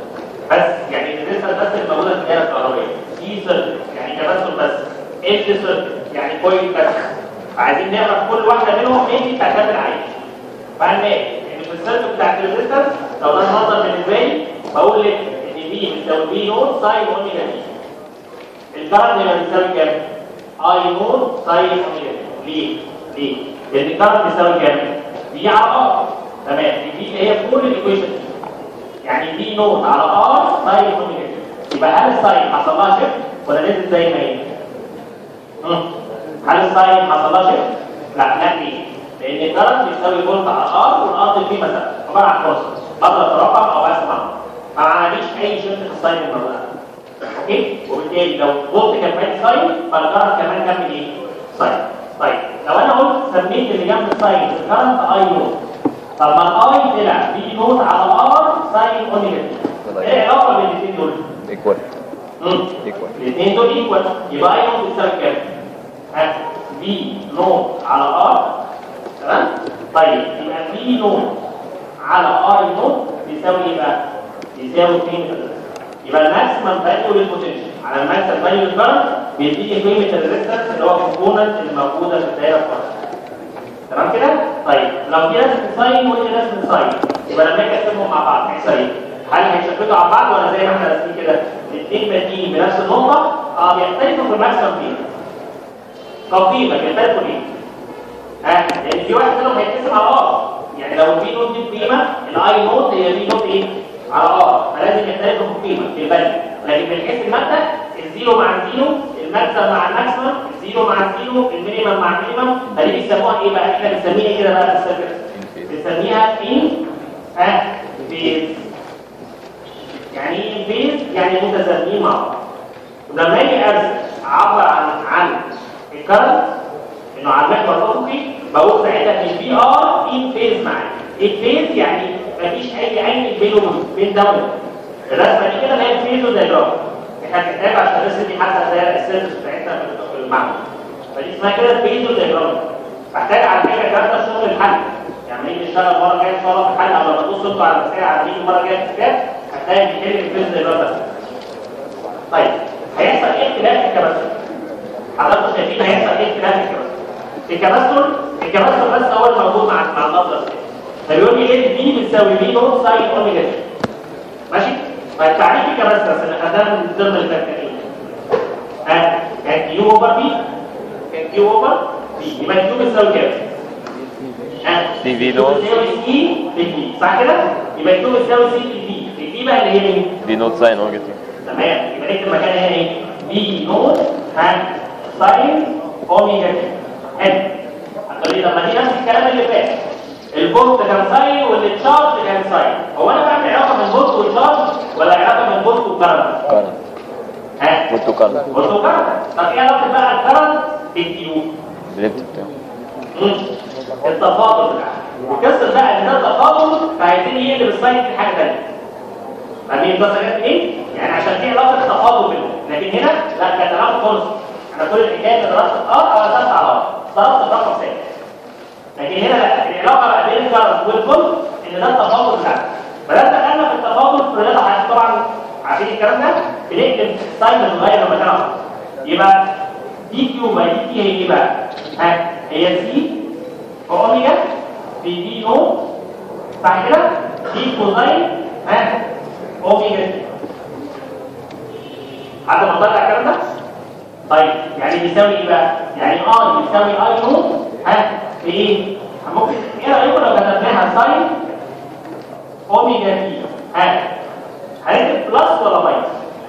بس يعني لسه بس الموجوده في الدائره الكهربائيه دي سيرفيس يعني تبسم بس اتش سيرفيس يعني كويس بس عايزين نعرف كل واحده منهم ايه دي بتعتمد عليه فهنلاقي ان في السيرفيس بتاعت الريزستنس لو ده المنظر بالنسبه لي بقول لك ان دي بتساوي بي نوت ساين اوميجا دي الكارنت يبقى بيساوي كام؟ اي نوت ساين اوميجا دي ليه؟ ليه؟ لان الكارنت بيساوي كام؟ دي على ار تمام دي دي اللي هي كل الايكويشن يعني دي نوت على ار ساين اوميجا دي يبقى هل الساين حصل لها شيفت ولا نزلت زي ما هي؟ مم. هل الساين حصل لها شيفت؟ لا لا ليه؟ لان الكارنت بيساوي فولت على ار والار فيه مثلا عباره عن كونستنت اضرب في رقم او اسمع ما عمليش اي شيفت في الساين المره اوكي وبالتالي لو فولت كان فايت ساين فالكارنت كمان كمل ايه؟ ساين طيب لو انا قلت سميت اللي جنب الساين الكارنت اي نوت طب ما الاي طلع بي نوت على ار ساين اوميجا تي ايه العلاقه بين الاثنين دول؟ ايكوال امم ايكوال الاثنين دول ايكوال يبقى اي نوت بتساوي كام؟ ها بي نوت على ار تمام؟ طيب يبقى بي نوت على اي نوت بيساوي ايه بقى؟ بيساوي 2 يبقى الماكسيمم فاليو للبوتنشال على الماكسيمم فاليو للكرنت بيديني قيمه الريزستنس اللي هو الكومبوننت اللي موجوده في الدايره بتاعتنا تمام كده؟ طيب لو دي رسمه ساين ودي رسمه ساين يبقى لما اجي ارسمهم مع بعض هيحصل ايه؟ هل هيشكلوا على بعض ولا زي ما احنا راسمين كده؟ الاثنين بادئين بنفس النقطه اه بيختلفوا في الماكسيمم فيه كقيمه بيختلفوا ليه؟ ها لان في واحد منهم هيتقسم على ار يعني لو البي نوت دي قيمه الاي نوت هي بي نوت ايه؟ على ار فلازم يختلفوا في القيمه في الفاليو لكن من حيث المبدا الزيرو مع الزيرو الماكسيمم مع الماكسيمم الزيرو مع الزيرو المينيمم مع المينيمم فدي بيسموها ايه بقى؟ احنا بنسميها ايه كده بقى في السيرفيس؟ بنسميها ان ها فيز يعني ايه فيز؟ يعني متزامنين مع بعض ولما اجي ارسم اعبر عن عن الكرنت انه على المحور الافقي بقول ساعتها ان البي ار ان فيز معايا الفيز يعني مفيش اي عين بينه بين ده وده الرسمه دي كده اللي هي الفيزو دايجرام احنا كتاب عشان الرسمه دي حتى زي السيرفس بتاعتنا في المعمل فدي اسمها كده الفيزو دايجرام محتاج على فكره الكلام ده شغل الحل يعني لما نيجي نشتغل المره الجايه ان شاء الله في الحل او لما تبصوا انتوا على المسائل عاملين المره الجايه في الكتاب هتلاقي بيحل الفيزو دايجرام بس طيب هيحصل ايه اختلاف في الكباستور حضراتكم شايفين هيحصل ايه اختلاف في الكباستور الكباستور الكباستور بس هو الموجود مع مع اللفظ فبيقول لي ايه دي بتساوي بي نوت ساين اوميجا تي ماشي طيب تعريف الكباستور اللي خدناه من ضمن الفكرين ها كان كيو اوفر بي كان كيو اوفر بي يبقى كيو بتساوي كام ها دي في كيو نوت بتساوي سي في بي صح كده يبقى كيو بتساوي سي في بي في بي بقى اللي هي مين دي نوت ساين اوميجا تي تمام يبقى نكتب مكان هنا ايه بي نوت ها ساين اوميجا تي حلو هتقول لي طب ما دي نفس الكلام اللي فات الفولت كان ساين والتشارج كان ساين هو انا بعمل علاقه بين الفولت والتشارج ولا علاقه بين الفولت والكرنت كارنت ها فولت كارنت فولت وكرنت طب ايه علاقه بقى الكرنت بالكيو الليفت بتاعه مم. التفاضل بتاعها وقصه بقى ان ده تفاضل فهيبتدي يقلب الساين في حاجه ثانيه فاهمين ده حاجات ايه؟ يعني عشان في علاقه تفاضل بينهم لكن هنا لا كانت علاقه فرص انا كل الحكايه ان ضربت ار او اساس على ار ضربت الرقم ثابت لكن هنا لا العلاقه بقى بين الكارت والفولت ان ده التفاضل بتاعنا فده دخلنا في التفاضل في الرياضه حضرتك طبعا عارفين الكلام ده بنقلب الساين بتتغير لما كان يبقى دي كيو باي دي تي هي ايه بقى؟ ها هي سي في اوميجا في دي نو صح كده؟ دي كوزاين ها اوميجا تي حد ما طلع الكلام ده؟ طيب يعني بيساوي ايه بقى؟ يعني اي بيساوي اي نو ها في ايه؟ ممكن ايه رايكم لو كتبناها ساين اوميجا تي ها هنكتب بلس ولا ماينس؟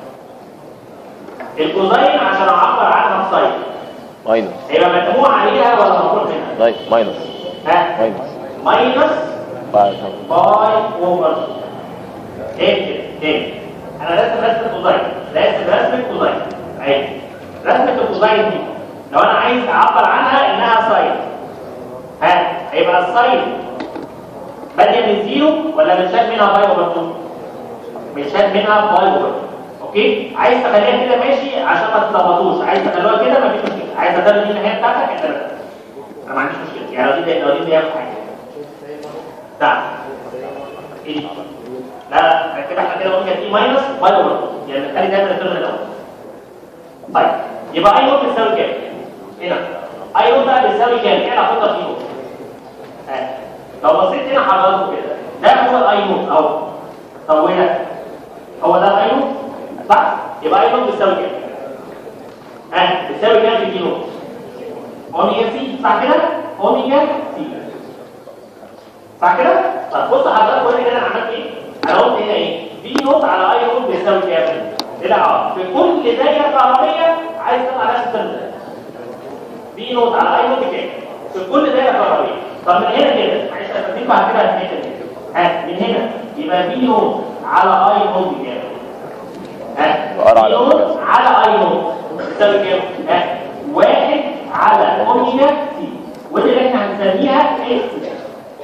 الكوزاين عشان اعبر عنها بساين ماينس هيبقى مجموع عليها ولا مفروض منها؟ نايس ماينس ها ماينس ماينس بعد باي اوفر تاني كده تاني انا راسم رسمه كوزاين راسم رسمه كوزاين اهي رسمه الكوزاين دي لو انا عايز اعبر عنها انها ساين ها هيبقى الساين بادئه من زيرو ولا بنشال منها باي اوفر 2 بنشال منها باي اوفر 2 اوكي عايز تخليها كده ماشي عشان ما تتلخبطوش عايز تخليها كده مفيش مشكله عايز تخلي دي النهايه بتاعتك انت بس. انا ما عنديش مشكله يعني لو دي لو دي هي حاجه نعم ايه لا لا كده احنا كده قلنا دي ماينس باي اوفر 2 يعني نخلي دايما الترم الاول طيب يبقى اي نوت بتساوي كام هنا اي نوت بقى بتساوي كام ايه علاقتها فيه ها لو بصيت هنا حضراتكم كده ده هو الاي نوت اهو طب وهنا هو ده الاي نوت صح يبقى اي نوت بتساوي كام ها بتساوي كام في دي نوت اوميجا سي صح كده اوميجا سي صح كده طب بص حضرتك قول لي كده انا عملت ايه انا قلت هنا ايه في نوت على اي نوت بيساوي كام لا اه في كل دايره كهربيه عايز تطلع نفس الترم ده في نوت على اي نوت بكام في كل دايره كهربيه طب من هنا كده معلش انا بديك بعد كده الحته دي ها من هنا يبقى في نوت على اي نوت بكام ها وقرا على في نوت أوميجا. على اي نوت بتساوي كام ها واحد على اوميجا سي ودي اللي احنا هنسميها اكس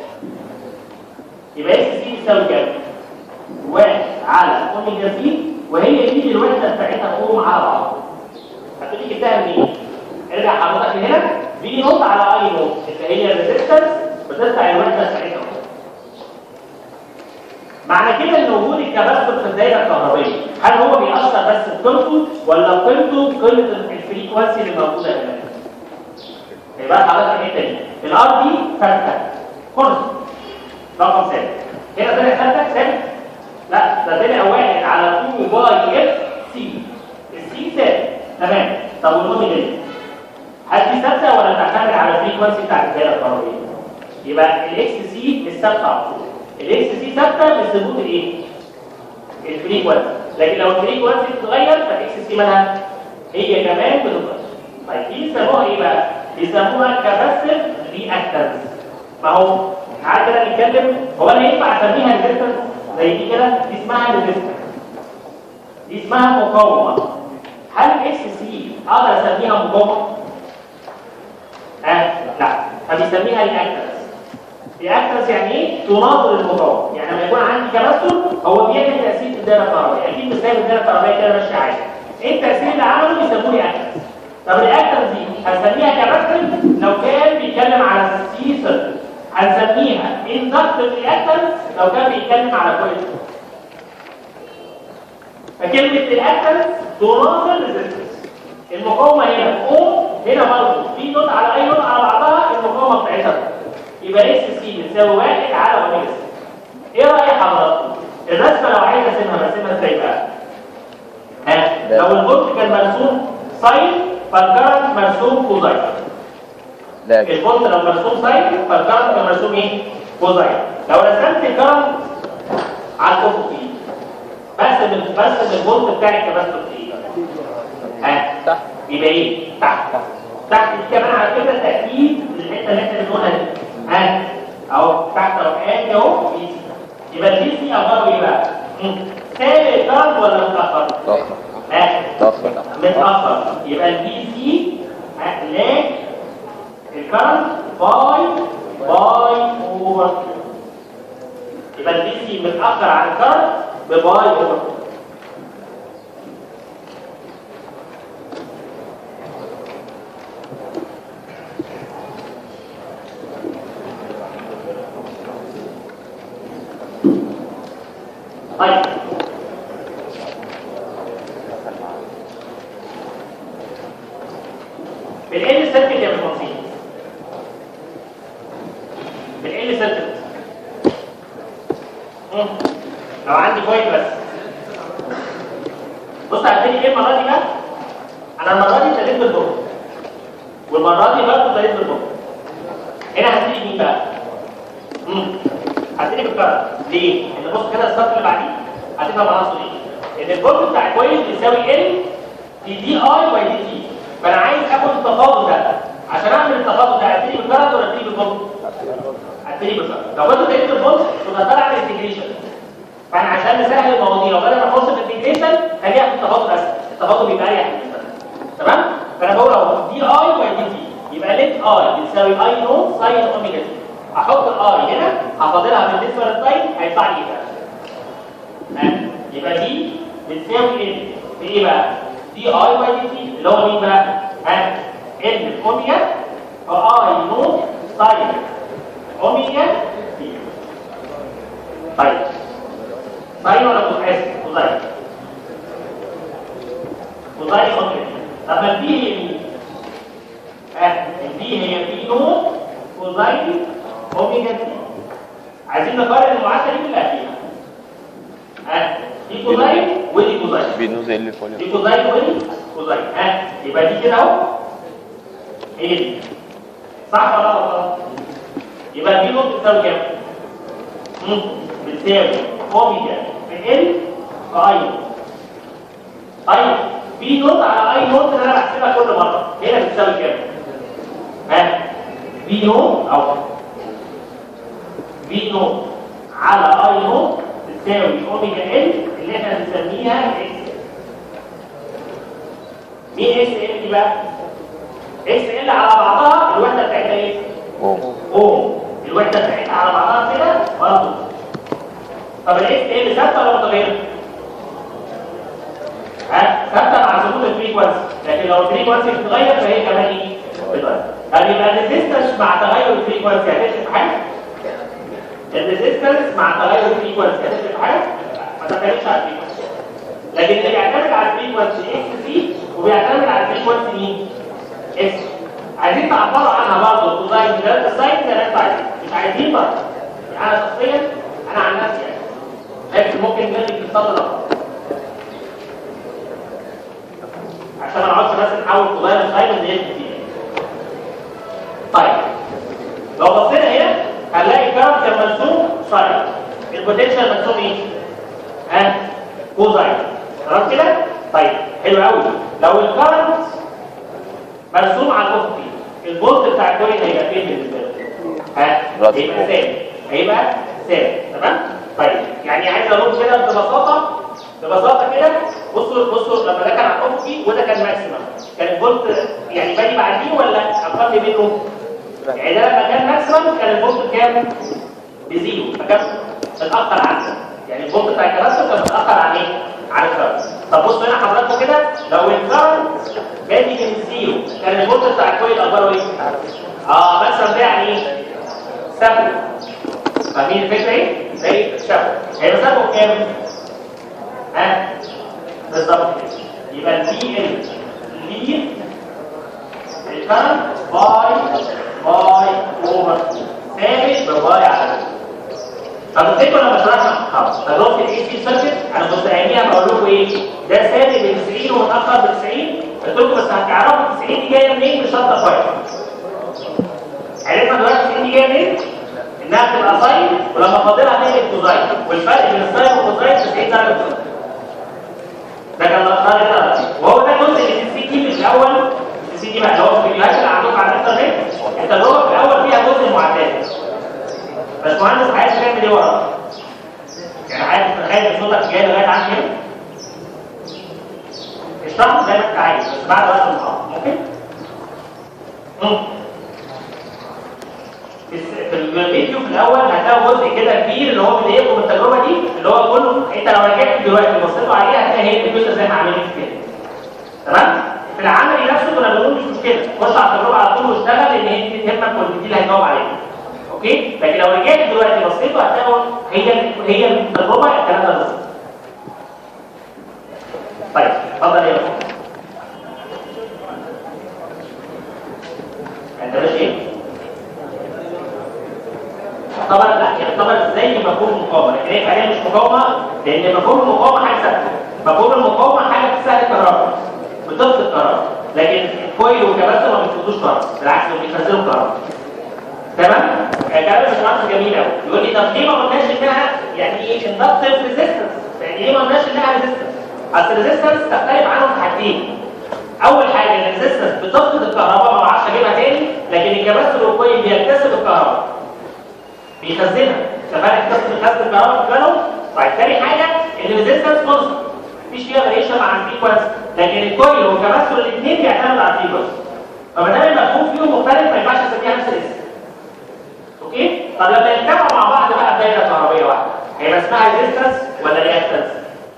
يبقى اكس سي بتساوي كام واحد على اوميجا سي وهي دي الوحده بتاعتها قوم على بعض هتبتدي جبتها منين ارجع حضرتك هنا في نوت على اي نوت اللي هي الريزيستنس بتطلع الوحده بتاعتها معنى كده ان وجود الكباستور في الدايره الكهربائيه هل هو بيأثر بس بقيمته ولا قيمته قيمه الفريكوانسي اللي موجوده هنا يبقى حضرتك الحته دي الار دي ثابته كونست رقم ثابت هنا طلع ثابته ثابت لا ده طلع واحد على 2 باي اف سي السي ثابت تمام طب والاوميجا دي هل دي ثابته ولا تعتمد على الفريكوانسي بتاعت الدايره الكهربائيه يبقى الاكس سي مش ثابته على طول الاكس سي ثابته بثبوت الايه الفريكوانسي لكن لو الفريكوانسي بتتغير فالاكس سي مالها هي كمان بتتغير طيب دي بيسموها ايه بقى بيسموها كاباسيف رياكتنس ما هو تعالى كده نتكلم هو انا ينفع اسميها ريزيستنس زي دي كده دي اسمها ريزيستنس دي اسمها مقاومه هل اكس سي اقدر اسميها مقاومه ها لا فبيسميها رياكتنس رياكتنس يعني ايه تناظر المقاومه يعني لما الكباستور هو بيعمل تاثير في الدايره الكهربائيه اكيد مش سايب الدايره الكهربائيه كده ماشيه عادي ايه التاثير اللي عمله بيسموه رياكتنس طب الرياكتنس دي هنسميها كباستور لو كان بيتكلم على السي سيركل هنسميها اندكتيف رياكتنس لو كان بيتكلم على كويس فكلمه رياكتنس تناظر ريزيستنس المقاومه هنا او هنا برضه في نوت على اي نوت على بعضها المقاومه بتاعتها يبقى اكس سي بتساوي 1 على اوميجا سي ايه راي حضراتكم الرسمه لو عايز ارسمها برسمها ازاي بقى ها لو الفولت كان مرسوم ساين فالكرنت مرسوم كوزاين لا الفولت لو مرسوم ساين فالكرنت كان مرسوم ايه كوزاين لو رسمت الكرنت على الافق دي برسم برسم الفولت بتاع الكباستور ايه ها تحت يبقى ايه تحت تحت دي كمان على فكره تاكيد للحته اللي احنا بنقولها دي ها اهو تحت اهو ادي اهو بي سي يبقى البي سي اخباره ايه بقى مم. سابق الكارد ولا متاخر تأخر ها تأخر متاخر يبقى البي سي لاج الكارد باي باي اوفر يبقى البي سي متاخر عن الكارد بباي اوفر طيب بالال سيركت يا باشمهندس بالال سيركت مم. لو عندي كويس بس بص هبتدي ايه المره دي بقى انا المره دي ابتديت بالضبط والمره دي برضه ابتديت بالضبط هنا هبتدي مين بقى امم هبتدي بالكرنت ليه؟ ان بص كده السطر اللي بعديه هتفهم انا اقصد ايه ان الفولت بتاع الكويل بيساوي ال في دي اي باي دي تي فانا عايز اخد التفاضل ده عشان اعمل التفاضل ده ابتدي بالكرنت ولا ابتدي بالفولت؟ ابتدي بالكرنت لو كنت ابتديت بالفولت كنت هطلع اعمل انتجريشن فاحنا عشان نسهل المواضيع لو بدل ما نخش في الانتجريشن خليها في التفاضل بس التفاضل بيبقى اريح بالنسبه لنا تمام؟ فانا بقول اهو دي اي باي دي تي يبقى ليت اي بتساوي اي نو ساين اوميجا تي احط الاي هنا هفاضلها بالنسبه للساين هيطلع لي ايه بقى؟ ها؟ يبقى دي بتساوي ايه؟ في ايه بقى؟ دي اي باي دي تي اللي هو مين بقى؟ ها؟ ان اوميجا اي نو ساين اوميجا تي طيب ساين ولا كوزاين؟ كوزاين كوزاين اوميجا طب ما البي هي مين؟ ها؟ البي هي بي نو كوزاين اوميجا تي عايزين نقارن المعادله دي بالاخيره ها دي كوزاين ودي كوزاين بينوز اللي فوق دي كوزاين ودي كوزاين ها يبقى دي كده اهو هي دي صح ولا غلط يبقى دي نقطه بتساوي كام مم. بتساوي اوميجا في ال في اي طيب في نقطه على اي نقطه اللي انا بحسبها كل مره هنا بتساوي كام ها في نقطه او في نقطه على اي نقطه تساوي اوميجا ال اللي احنا بنسميها اكس مين اكس ال دي بقى اكس ال على بعضها الوحده بتاعتها ايه اوه اوم الوحده بتاعتها على بعضها كده برضه طب الاكس ال ثابته ولا متغيره ها ثابته مع ثبوت الفريكونسي لكن لو الفريكونسي بتتغير فهي كمان ايه بتتغير طب يبقى الريزيستنس مع تغير الفريكونسي هتفرق في حاجه الريزيستنس مع تغير الفريكونسي هتفرق في حاجه ما تفرقش على الفريكونسي لكن اللي بيعتمد على الفريكونسي اكس سي وبيعتمد على الفريكونسي مين اكس عايزين تعبروا عنها برضه كوزاين ثلاثة ساين ثلاثة عايزين مش عايزين برضه يعني انا شخصيا انا عن نفسي يعني لكن ممكن نلغي في الصدر الاخر عشان ما نقعدش بس نحاول كوزاين وساين ونزيد كتير طيب لو بصينا هنا هنلاقي الكرنت كان مرسوم ساين البوتنشال مرسوم ايه؟ ها كوزاين تمام كده؟ طيب حلو قوي لو الكرنت مرسوم على الافقي الفولت بتاع الكوين هيبقى فين بالنسبه له؟ ها رد هيبقى فوق. ثابت هيبقى ثابت تمام؟ طيب يعني عايز اقول كده ببساطه ببساطه كده بصوا بصوا لما ده كان على الافقي وده كان ماكسيمم كان الفولت يعني بادي بعديه ولا اقل منه؟ يعني ده لما كان ماكسيمم كان الفولت كام؟ بزيرو فكان متاخر عنه الفولت بتاع الكباستور كان متاخر عن ايه؟ عن الكرنت طب بصوا هنا حضراتكم كده لو الكرنت بادي من زيرو كان الفولت بتاع الكويل اخباره ايه؟ اه مثلا ده يعني ايه؟ سبب فاهمين الفكره ايه؟ زي الشبكه هيبقى سببه كام؟ ها؟ بالظبط كده يبقى البي ال ليد الكرنت باي باي اوفر ثابت بباي على طب تفتكروا لما شرحنا خلاص تجربه الاي سي سيركت انا كنت قايلها بقول لكم ايه ده ثابت ب 90 ومتاخر ب 90 قلت لكم بس هتعرفوا 90 دي جايه منين بشرط كويس عرفنا دلوقتي 90 دي جايه منين انها تبقى ساين ولما فاضلها تقلب كوزاين والفرق بين الساين والكوزاين 90 درجه ده كان الاختيار ده وهو ده الجزء اللي في السي تي في الاول السي تي بقى اللي هو في الفيديوهات اللي عندكم على الانترنت التجربه في الاول فيها جزء معدات بس مهندس عايز تعمل ايه ورا يعني عايز تتخيل صوتك جاي لغايه عندي هنا اشرحه زي ما انت عايز بس بعد وقت المحاضره ممكن؟ ممكن في الفيديو في الاول هتلاقوا جزء كده كبير اللي هو بيضايقكم من التجربه دي اللي هو كله انت لو رجعت دلوقتي وبصيتوا عليها هتلاقي هي الفيديو زي ما عاملين كده تمام في العملي نفسه كنا بنقول مش مشكله خش على التجربه على طول واشتغل لان هي دي تهمك والدي اللي هيجاوب عليها اوكي لكن لو رجعت دلوقتي بصيتوا هتلاقوا هي هي التجربه الكلام ده بالظبط طيب اتفضل يا دكتور انت ماشي ايه؟ طبعا لا يعني طبعا زي مفهوم المقاومه لكن هي فعليا مش مقاومه لان مفهوم المقاومه حاجه ثابته مفهوم المقاومه حاجه بتسهل الكهرباء بتفقد الكهرباء لكن الكويل والكباسه ما بيفقدوش كهرباء بالعكس هم بيخزنوا كهرباء تمام كلام الباشمهندس جميل قوي يقول لي طب ليه ما قلناش انها يعني ايه اندكتيف ريزيستنس يعني ليه ما قلناش انها ريزيستنس اصل الريزيستنس تختلف عنهم في حاجتين اول حاجه الريزيستنس بتفقد الكهرباء ما بعرفش اجيبها تاني لكن الكباسه والكويل بيكتسب الكهرباء بيخزنها فبقى يكتسب يخزن الكهرباء في بالهم طيب تاني حاجه الريزيستنس كونستنت مفيش فيها فاريشن مع الفريكونس لكن الكويل والكباسه الاثنين بيعتمدوا على الفريكونس فما دام المفهوم فيهم مختلف ما ينفعش اسميها نفس الاسم اوكي طب لما يجتمعوا مع بعض بقى بدايه كهربيه واحده هيبقى اسمها ريزيستنس ولا رياكتنس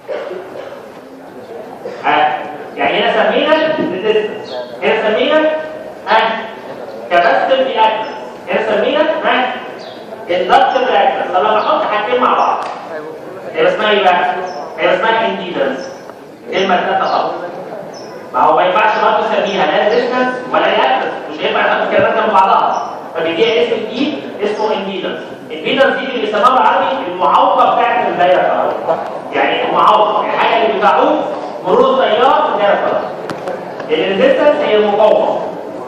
ها يعني هنا سمينا ريزيستنس هنا سمينا ها كاباسيتيف رياكتنس هنا سمينا ها اندكتيف رياكتنس طب لما احط حاجتين مع بعض هيبقى اسمها ايه بقى هيبقى اسمها انديدنس كلمه ثلاثه فقط ما هو ما ينفعش برضه اسميها لا ريزيستنس ولا رياكتنس مش هينفع نحط الكلمات جنب بعضها فبيجي اسم جديد اسمه امبيدنس امبيدنس دي اللي بيسموها بالعربي المعوقه بتاعت الدايره الكهربائيه يعني المعوقه الحاجه اللي بتعوق مرور التيار في الدايره الكهربائيه الريزيستنس هي المقاومه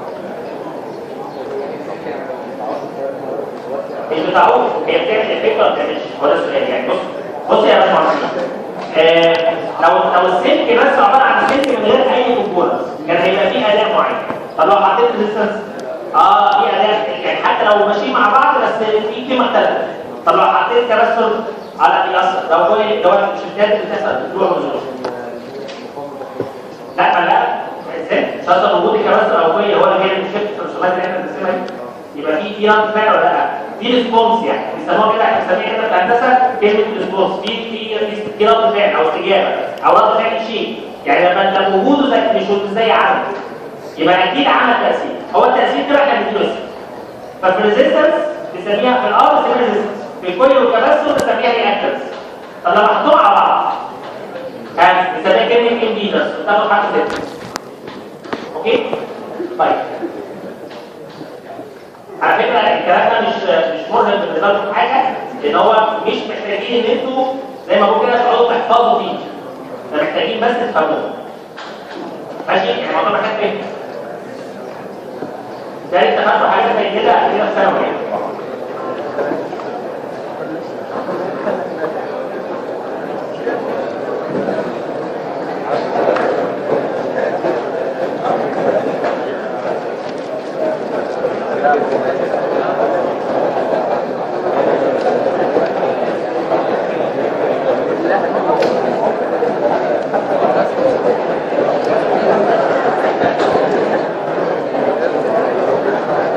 مش بتعوق هي بتعمل الفكره ما بتعملش هو ده السؤال يعني بص بص يا باشمهندس آه لو لو السلك بس عباره عن سلك من غير اي كومبوننت كان هيبقى فيه اداء معين طب لو حطيت ريزيستنس اه في اداء يعني حتى لو ماشيين مع بعض بس في قيمه اختلفت طب لو حطيت كباستور على بيأثر لو هو لو الشفتات بتحصل بتروح وتروح لا لا ازاي؟ شرط وجود الكباستور او هي هو اللي جاي من الشفت في الرسومات اللي احنا بنرسمها دي يبقى في في رد فعل ولا لا؟ في ريسبونس يعني بيسموها كده احنا بنسميها كده في الهندسه كلمه ريسبونس في في في رد فعل او استجابه او رد فعل شيء يعني لما انت وجوده زي مش زي عدم يبقى اكيد عمل تاثير هو التاثير كده احنا بنديله اسم ففي الريزيستنس بنسميها في الار بنسميها ريزيستنس في الكويل والكباستور بنسميها رياكتنس طب لما احطهم على بعض ها بنسميها كلمه امبيدنس بتاخد حرف ستة اوكي طيب على فكره الكلام ده مش مش مرهق بالنسبه لكم حاجه لان هو مش محتاجين ان انتوا زي ما بقول كده تقعدوا تحفظوا فيه ده محتاجين بس تفهموه ماشي يعني الموضوع محتاج فهم ده انت خدتوا حاجه زي كده كده في ثانوي يعني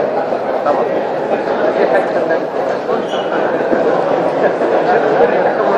طبعا في حاجه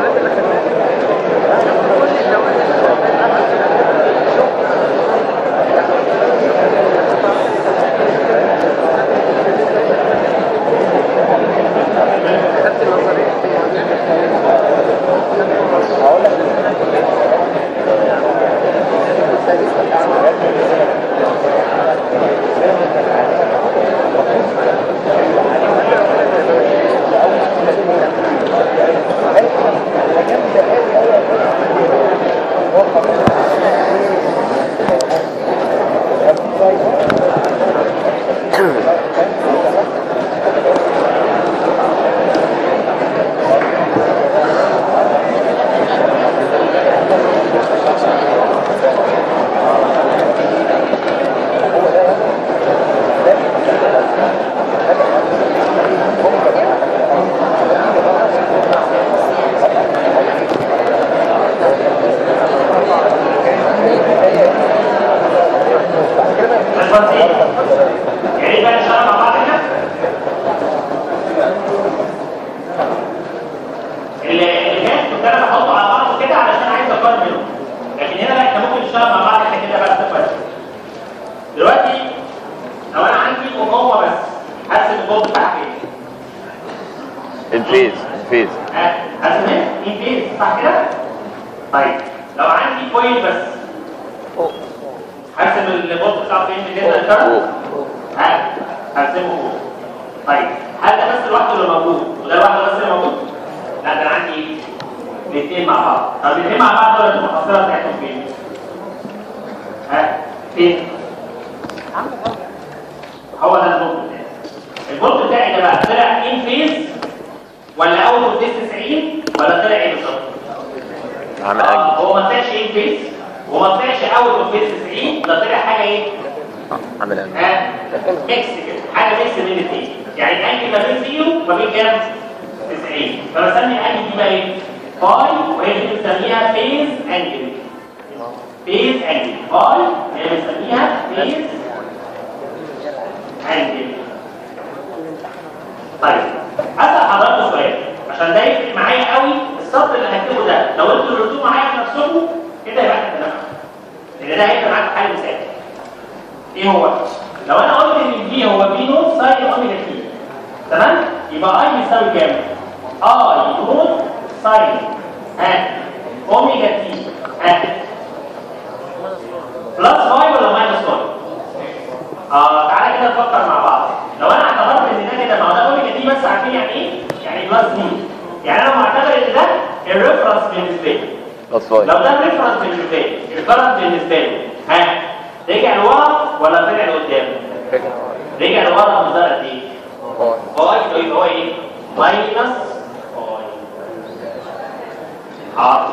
كنت انا بحطه على بعض كده علشان عايز اقارن بينهم لكن هنا لا احنا ممكن نشتغل مع بعض احنا كده بقى ستيب دلوقتي لو انا عندي مقاومه بس هرسم البوت بتاعها فين؟ الفيز الفيز ها هرسم ايه؟ مين فين؟ صح كده؟ طيب لو عندي كويل بس فوق هرسم البوت بتاعه فين بالنسبه فوق للكرنت؟ ها هرسمه فوق طيب هل ده بس لوحده اللي موجود وده لوحده بس اللي موجود؟ لا ده انا عندي الاثنين مع بعض طب الاثنين مع بعض دول المحصله بتاعتهم فين؟ ها فين؟ هو ده البولت بتاعي البولت بتاعي ده بقى طلع ان فيز ولا اول اوت فيز 90 ولا طلع ايه بالظبط؟ عامل آه، انجل هو ما طلعش ان فيز وما طلعش اول اوت فيز 90 ده طلع حاجه ايه؟ آه، عامل انجل ها ميكس كده حاجه ميكس بين الاثنين يعني الانجل ما بين زيرو وما بين كام 90 فبسمي الانجل دي بقى ايه باي وهي دي بنسميها فيز انجل فيز انجل باي هي بنسميها فيز انجل طيب اسال حضراتكم سؤال عشان ده يفرق معايا قوي السطر اللي هكتبه ده لو انتوا قلتوه معايا في نفسكم كده يبقى احنا اتفقنا لان ده هيفرق معاك في حل مثال ايه هو لو انا قلت ان دي هو بي نوت ساين اوميجا تي تمام يبقى اي بيساوي كام اي نوت ساين ها اوميجا تي ها بلس 5 ولا ماينس 5 اه تعالى كده نفكر مع بعض لو انا اعتبرت ان ده كده ما هو ده اوميجا تي بس عارفين يعني ايه يعني بلس دي يعني انا معتبر ان ده الريفرنس بالنسبه لي بلس فايف لو ده الريفرنس بالنسبه لي الكرنت بالنسبه لي ها رجع لورا ولا طلع لقدام رجع لورا مقدار قد ايه فوق باي يبقى هو ايه ماينس باي حاضر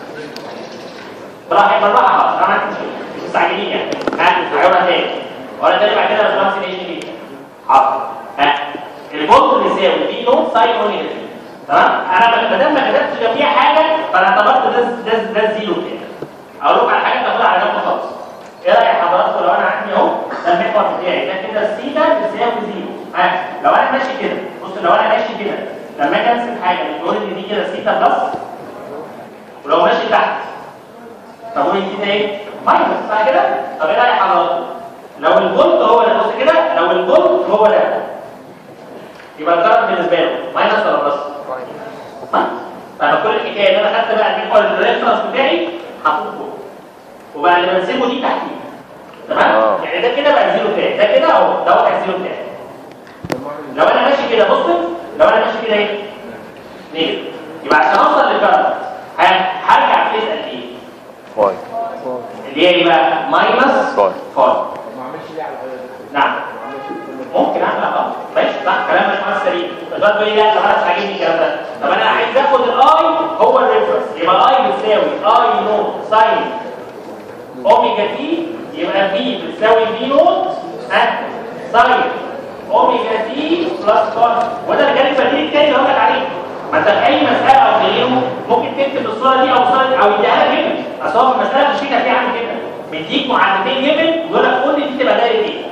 براحة بالراحة حاضر انا عندي مشكلة مش مستعجلين يعني ها هعيرها تاني ولا تاني بعد كده بس نفس الايش دي حاضر ها الفولت بيساوي في نوت ساين اوميجا تي تمام انا ما دام ما كتبتش جنبيها حاجه فانا اعتبرت ده ده ده الزيرو بتاعي اقول لكم على حاجه تاخدها على جنب خالص ايه رايك حضراتكم لو انا عندي اهو ده المحور بتاعي ده كده السيتا بتساوي زيرو ها لو انا ماشي كده بص لو انا ماشي كده لما اجي امسك حاجه بتقول ان دي كده سيتا بلس ولو ماشي تحت طب قول دي ايه ماينس صح كده طب ايه رايك حضراتكم لو الفولت هو ده بص كده لو الفولت هو ده يبقى الكرنت بالنسبه له ماينس ولا بلس ماينس فانا كل الحكايه ان انا خدت بقى المحور الريفرنس بتاعي حطيته فوق وبقى اللي بنسيبه دي تحتيه تمام آه. يعني ده كده بقى الزيرو بتاعي ده كده اهو ده واقع الزيرو بتاعي لو انا ماشي كده بص لو انا ماشي كده ايه نيجاتيف يبقى عشان اوصل للكرنت ها هرجع فيز قد ايه فايف اللي هي ايه بقى ماينس فايف 5 نعم ممكن اعمل اه ماشي صح كلام مش مهندس سليم بس تقول لي لا طب انا مش عاجبني الكلام ده طب انا عايز اخد الاي هو الريفرنس يبقى اي بتساوي اي نوت ساين اوميجا تي يبقى في بتساوي في نوت ها ساين اوميجا تي بلس 1 وده اللي كان البديل الثاني اللي هقول لك عليه ما انت في اي مساله او غيره ممكن تكتب الصوره دي او الصوره دي او يديها لك جيفن اصل هو في المساله مش فيها عامل كده مديك معادلتين جيفن ويقول لك قول لي دي تبقى دايره ايه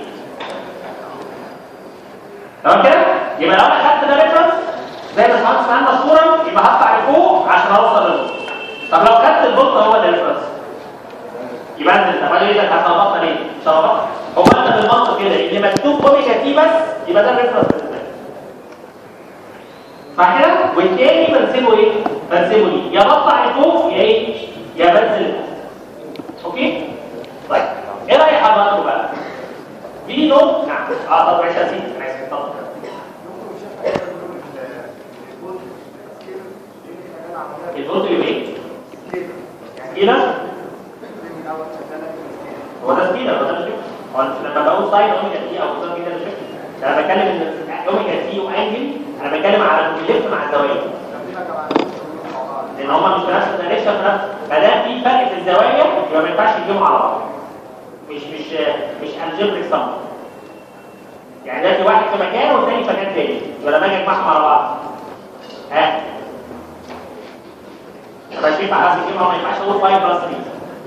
تمام كده يبقى لو انا خدت ده ريفرنس زي ما الباشمهندس معانا الصوره يبقى هطلع لفوق عشان اوصل للبولت طب لو خدت البولت هو ده الريفرنس يبقى انزل طب ايه ده هتلخبطنا ليه؟ مش هلخبطنا هو انت بالمنطق كده اللي مكتوب اوميجا تي بس يبقى ده الريفرنس بالنسبه لي صح كده؟ والتاني بنسيبه ايه؟ بنسيبه دي يا بطلع لفوق يا ايه؟ يا بنزل لفوق اوكي؟ طيب ايه رايك حضراتكم بقى؟ في نوت نعم اه طب معلش يا سيدي انا اسف اتفضل الفولت بيبقى ايه؟ سكيلر هو ده سكيلر هو ده مش فكرة. هو أنت لما بقول ساين اوميجا تي او كوزين كده مش فكرة. انا بتكلم ان اوميجا تي وانجل انا بتكلم على الليفت مع الزوايا لان هما مش في نفس الدايركشن في نفس ما دام في فرق في الزوايا يبقى ما ينفعش يجيبهم على بعض مش مش مش الجبريك سم يعني دلوقتي واحد في مكان والتاني في مكان تاني يبقى لما اجي اجمعهم على بعض ها مش ينفع بس الجمعه ما ينفعش اقول 5 بلس 3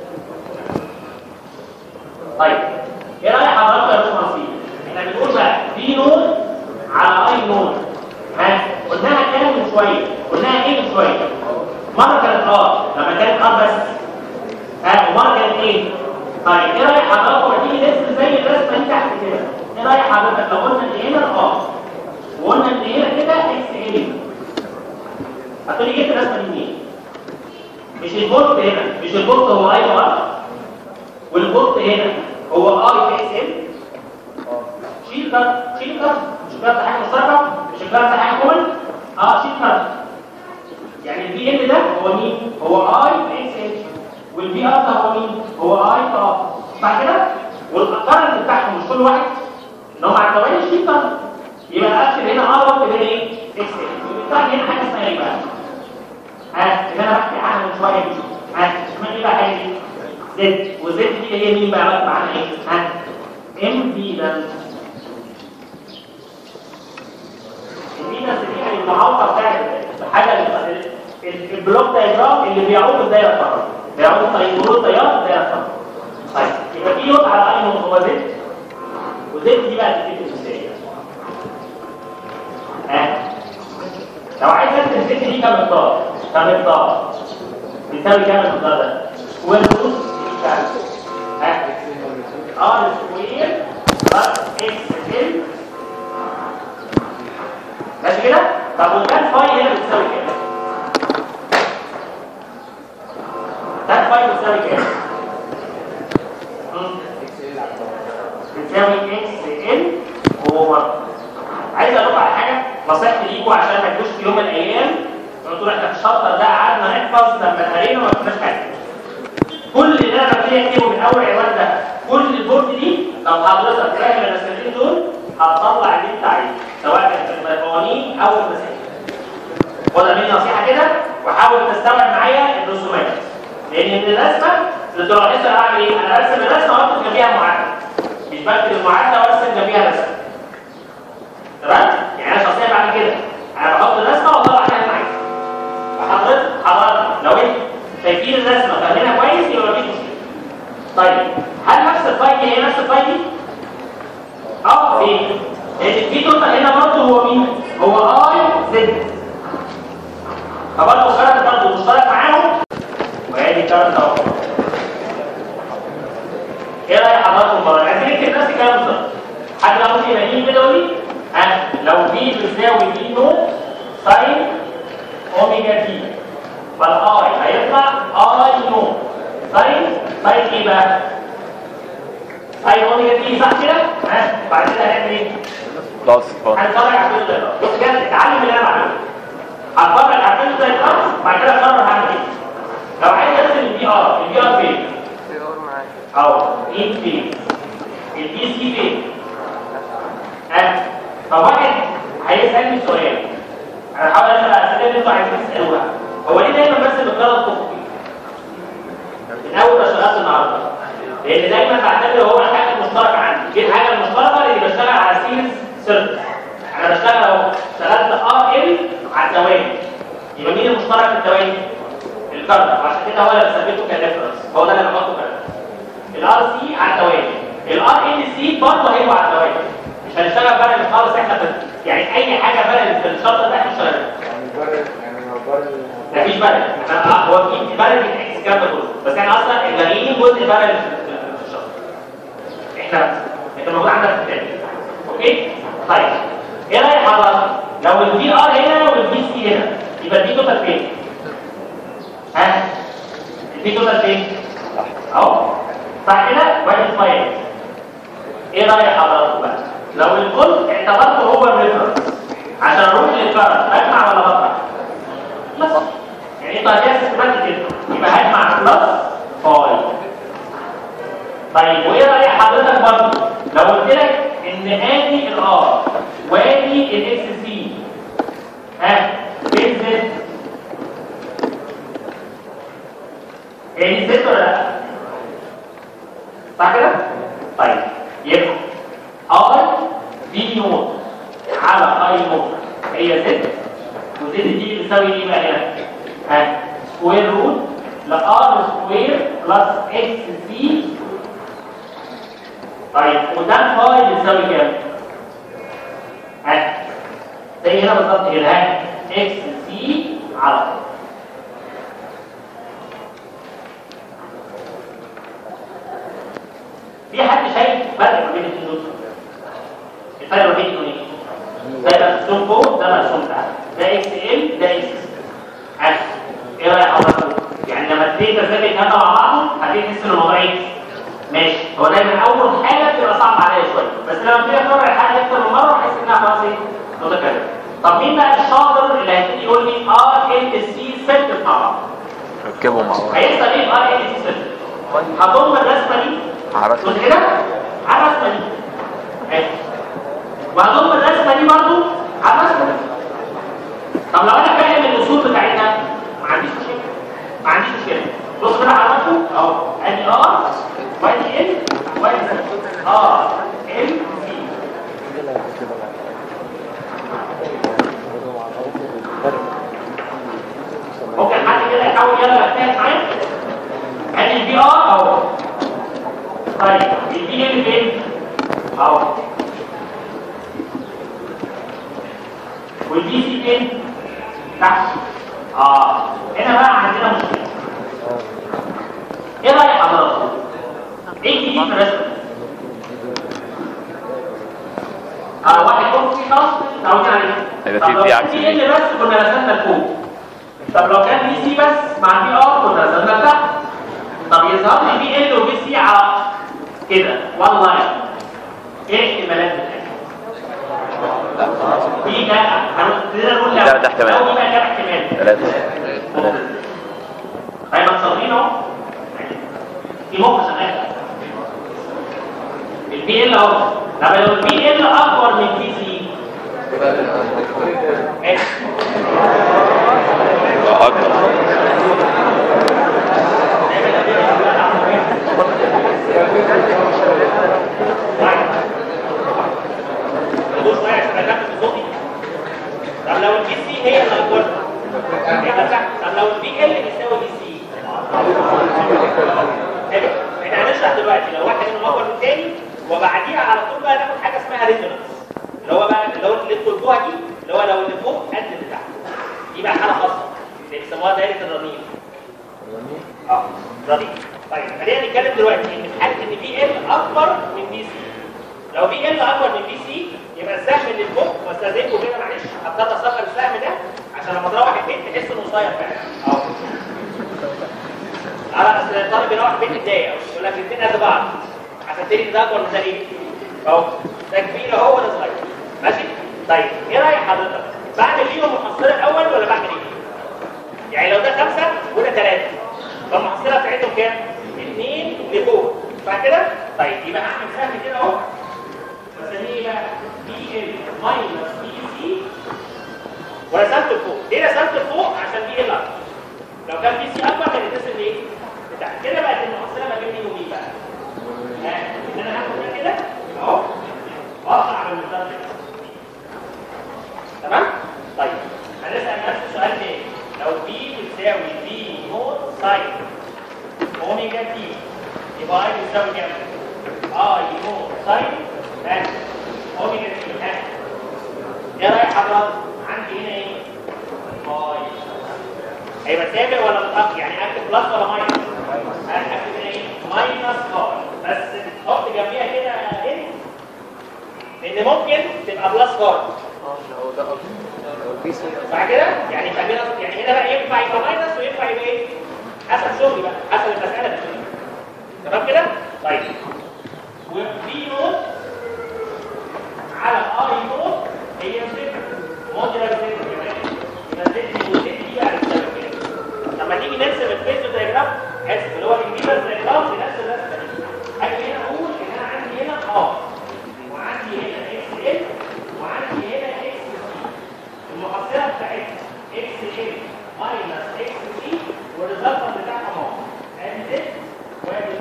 طيب ايه رايك حضرتك يا باشمهندس احنا بنقول بقى في نون على اي نون ها قلناها كام من شويه قلناها ايه من شويه مره كانت ار لما كانت ار بس ها ومره كانت ايه طيب ايه رايك حضرتك لما تيجي نرسم زي الرسمه دي تحت كده ايه رايك حضرتك لو قلنا ان هنا ار وقلنا ان هنا كده اكس ال هتقولي جبت الرسمه دي منين مش البورت هنا مش البورت هو اي ار والبورت هنا هو اي اكس ال شيل كارت شيل كارت مش كارت حاجه مشتركه مش الكارت حاجه كومن اه شيل كارت يعني البي ال ده هو مين هو اي اكس ال والبي ار ده هو مين هو اي ار صح كده والقرن بتاعهم مش كل واحد ان هم على التوالي شيل كارت يبقى اكتب هنا ار واكتب هنا ايه اكس ال يبقى هنا حاجه اسمها ايه بقى ها اللي انا بحكي عنها من شويه دي ها اسمها ايه بقى حاجه دي زد وزد دي هي مين بقى بقى معانا ايه ها امبيدنس الامبيدنس دي هي المعوقه بتاعت الحاجه اللي البلوك دايجرام اللي بيعوق الدايره الخضراء بيعوق مرور التيار الدايره الخضراء طيب يبقى في نقطه على اي نقطه هو زد وزد دي بقى تفتكر ازاي ها لو عايز اكتب الزد دي كمقدار كمقدار بيساوي كام المقدار ده؟ سكوير روت ها ار سكوير بلس اكس ال ماشي كده؟ طب وكان فاي هنا بتساوي كام؟ كان فاي بتساوي كام؟ بتساوي اكس ال اوفر عايز اقول على حاجه نصيحتي ليكم عشان ما تجوش في يوم من الايام قلت له احنا في الشابتر ده قعدنا نحفظ لما قرينا ما كناش حاجه كل اللي انا ببتدي اكتبه من اول عنوان ده كل البورد دي لو حضرتك فاكر الرسمتين دول هتطلع اللي انت عايزه سواء كانت في القوانين او المسائل خدها مني نصيحه كده وحاول تستوعب معايا الرسومات لان من الرسمه للدراسه انا بعمل ايه؟ انا برسم الرسمه واكتب جنبيها معادله مش بكتب المعادله وارسم جنبيها رسمه تمام؟ يعني انا شخصيا بعمل كده انا بحط الرسمه واطلع عليها المعادله فحضرتك حضرتك لو انت شايفين الرسمه فاهمينها كويس يبقى مفيش مشكله طيب هل نفس الفايل دي هي نفس الفايل دي؟ اه فين؟ لان في توتال هنا برضه هو مين؟ هو اي زد فبرضه الكارت برضه مشترك معاهم وهي دي الكارت اهو ايه رايك حضراتكم بقى؟ عايزين نكتب نفس الكلام بالظبط حد لو ممكن يبين كده يقول لي ها لو في بتساوي في نو ساين اوميجا تي فالاي هيطلع اي نو ساين ساين ايه بقى؟ ساين اوميجا تي صح كده؟ ها بعد كده هنعمل ايه؟ بلس فاي هنتفرج على الفيديو ده بص كده اتعلم اللي انا بعمله هتفرج على الفيديو ده خالص بعد كده اقرر هعمل ايه لو عايز ارسم البي ار البي ار فين؟ اهو ايه فين؟ البي سي فين؟ ها طب واحد هيسالني سؤال انا هحاول اسال الاسئله اللي انتوا عايزين تسالوها هو ليه دايما برسم الثلاث خطوط من اول ما اشتغلت النهارده لان دايما بعتبر هو الحاجه المشتركه عندي دي الحاجه المشتركه اللي بشتغل على سيريز سيركت انا بشتغل اهو اشتغلت ار ال على الثواني يبقى مين المشترك في الثواني الكارت وعشان كده هو اللي بثبته كريفرنس هو ده اللي بحطه كريفرنس الار سي على الثواني الار ال سي برضه هيبقى على الثواني مش هنشتغل بارل خالص احنا في يعني اي حاجه بارل في الشرط ده احنا شغالين مفيش بارل احنا آه، هو في بارل بيتعكس الكلام ده كله بس احنا اصلا الغاليين جزء بارل في في الشرط احنا انت موجود عندك في التاني اوكي طيب ايه رايك حضرتك لو الفي ار هنا والفي سي هنا يبقى الفي توتال فين ها الفي توتال فين اهو صح كده واحد فايل ايه رايك حضرتك بقى لو الكل اعتبرته هو الريفرنس عشان اروح للكرنت اجمع ولا بطلع بس يعني انت هتلاقي سيستماتيك كده يبقى هجمع بلس فاي طيب وايه راي حضرتك برضه لو قلت لك ان ادي الار وادي الاكس سي ها فين زد هي دي زد ولا لا صح كده طيب يبقى ار في نوت على اي نوت هي زد وزد دي بتساوي ايه بقى هنا ها سكوير روت لار سكوير بلس اكس سي طيب وتان فاي بتساوي كام؟ ها زي هنا بالظبط كده ها اكس سي على شايف فرق ما بين الاثنين دول الفرق ما بين الاثنين ده مرسوم فوق ده مرسوم تحت ده اكس ال ده اكس عكس ايه رايك حضرتك يعني لما تبتدي ترتبط هذا مع بعض هتبتدي تحس ان الموضوع ايه ماشي هو دايما اول حاجه بتبقى صعبه عليا شويه بس لما تبتدي اكرر الحاجه اكتر من مره احس انها خلاص ايه متكرره طب مين بقى الشاطر اللي هيبتدي يقول لي ار ال سي سيت مع بعض ركبوا مع بعض هيحصل ايه ار ال سي سيت هضم الرسمه دي عرفت مش كده على الرسمه دي اهي وهضم الرسمه دي برضو على الرسمه دي طب لو انا فاهم الاصول بتاعتها ما عنديش مشكله ما عنديش مشكله بص كده حضراتكم اهو ادي ار وادي ال وادي زد ار ال سي ممكن حد كده يحاول يلا يجتهد معايا ادي البي ار اهو طيب البي ال فين اهو والبي سي فين تحت اه هنا بقى عندنا مشكله ايه رايك حضراتكم ايه الجديد في الرسم اه واحد يكون في خلاص متعودين عليه هيبقى في طب لو في كان عكس في دي. ال بس كنا رسمنا لفوق طب لو كان بي سي بس مع بي ار كنا رسمنا لتحت طب يظهر لي بي ال وبي سي على كده والله ايه احتمالات بتاعتها في ده هنبتدي نقول لو لا، ده احتمال. لو دي بقى كام احتمال ثلاثة ثلاثة هيبقى مصابين اهو في مخ شغال البي ال اهو طب لو البي ال اكبر من بي سي ماشي أكبر بص بقى عشان ادخل صوتي طب لو البي سي هي اللي اكبر يبقى صح طب لو البي ال بيساوي بي سي حلو احنا هنشرح دلوقتي لو واحد منهم اكبر من الثاني وبعديها على طول بقى ناخد حاجه اسمها ريزونانس اللي هو بقى اللي هو اللي انتوا قلتوها دي اللي هو لو اللي فوق قد اللي تحت دي بقى حاله خاصه اللي بيسموها دايره الرنين اه رنين طيب خلينا نتكلم دلوقتي ان في حاله ان بي ال اكبر من بي سي لو بي ال اكبر من بي سي يبقى السهم اللي فوق واستاذنكم كده معلش هضطر اصغر السهم ده عشان لما تروح البيت تحس انه قصير فعلا اهو على اصل الطالب يروح البيت يتضايق يقول لك الاثنين قد بعض عشان تاني ده اكبر من ده ايه؟ اهو ده كبير اهو وده صغير ماشي؟ طيب ايه رايك حضرتك؟ بعمل ليهم محصله الاول ولا بعمل ايه؟ يعني لو ده خمسه وده ثلاثه فالمحصله بتاعتهم كام؟ اثنين لفوق صح كده؟ طيب يبقى هعمل سهم كده اهو بسميه بقى بي ال ماينس بي سي ورسمت لفوق ليه رسمت لفوق عشان بي ال اكبر لو كان بي سي اكبر كان يترسم ايه بتاع كده بقت المحصله ما بين مين ومين بقى ها ان انا هاخد ده كده اهو واطلع على المقدار ده تمام طيب هنسال نفس السؤال تاني لو بي بتساوي بي نوت ساين اوميجا تي يبقى اي بتساوي كام اي نوت ساين ها اوميجا تي ها ايه رايك حضرتك عندي هنا ايه باي هيبقى سابق ولا متأخر يعني اكتب بلس ولا ماينس انا اكتب هنا ايه ماينس باي بس تحط جنبيها كده ان لان ممكن تبقى بلس باي هو ده اكتر لو البي سي صح كده يعني خلينا يعني هنا بقى ينفع يبقى ماينس وينفع يبقى ايه حسب شغلي بقى حسب المساله دي تمام كده طيب وبي نوت على اي نوت هي صفر موديلر صفر كمان يبقى صفر وصفر دي بقى بتساوي كده لما نيجي نرسم الفيزيو دايجرام اسف اللي هو الانجليزي دايجرام بنفس الرسمه دي اجي هنا اقول ان انا عندي هنا اه وعندي هنا اكس ال وعندي هنا اكس سي المحصله بتاعتها اكس ال ماينس اكس سي والريزلت بتاعها اهو ادي زد وادي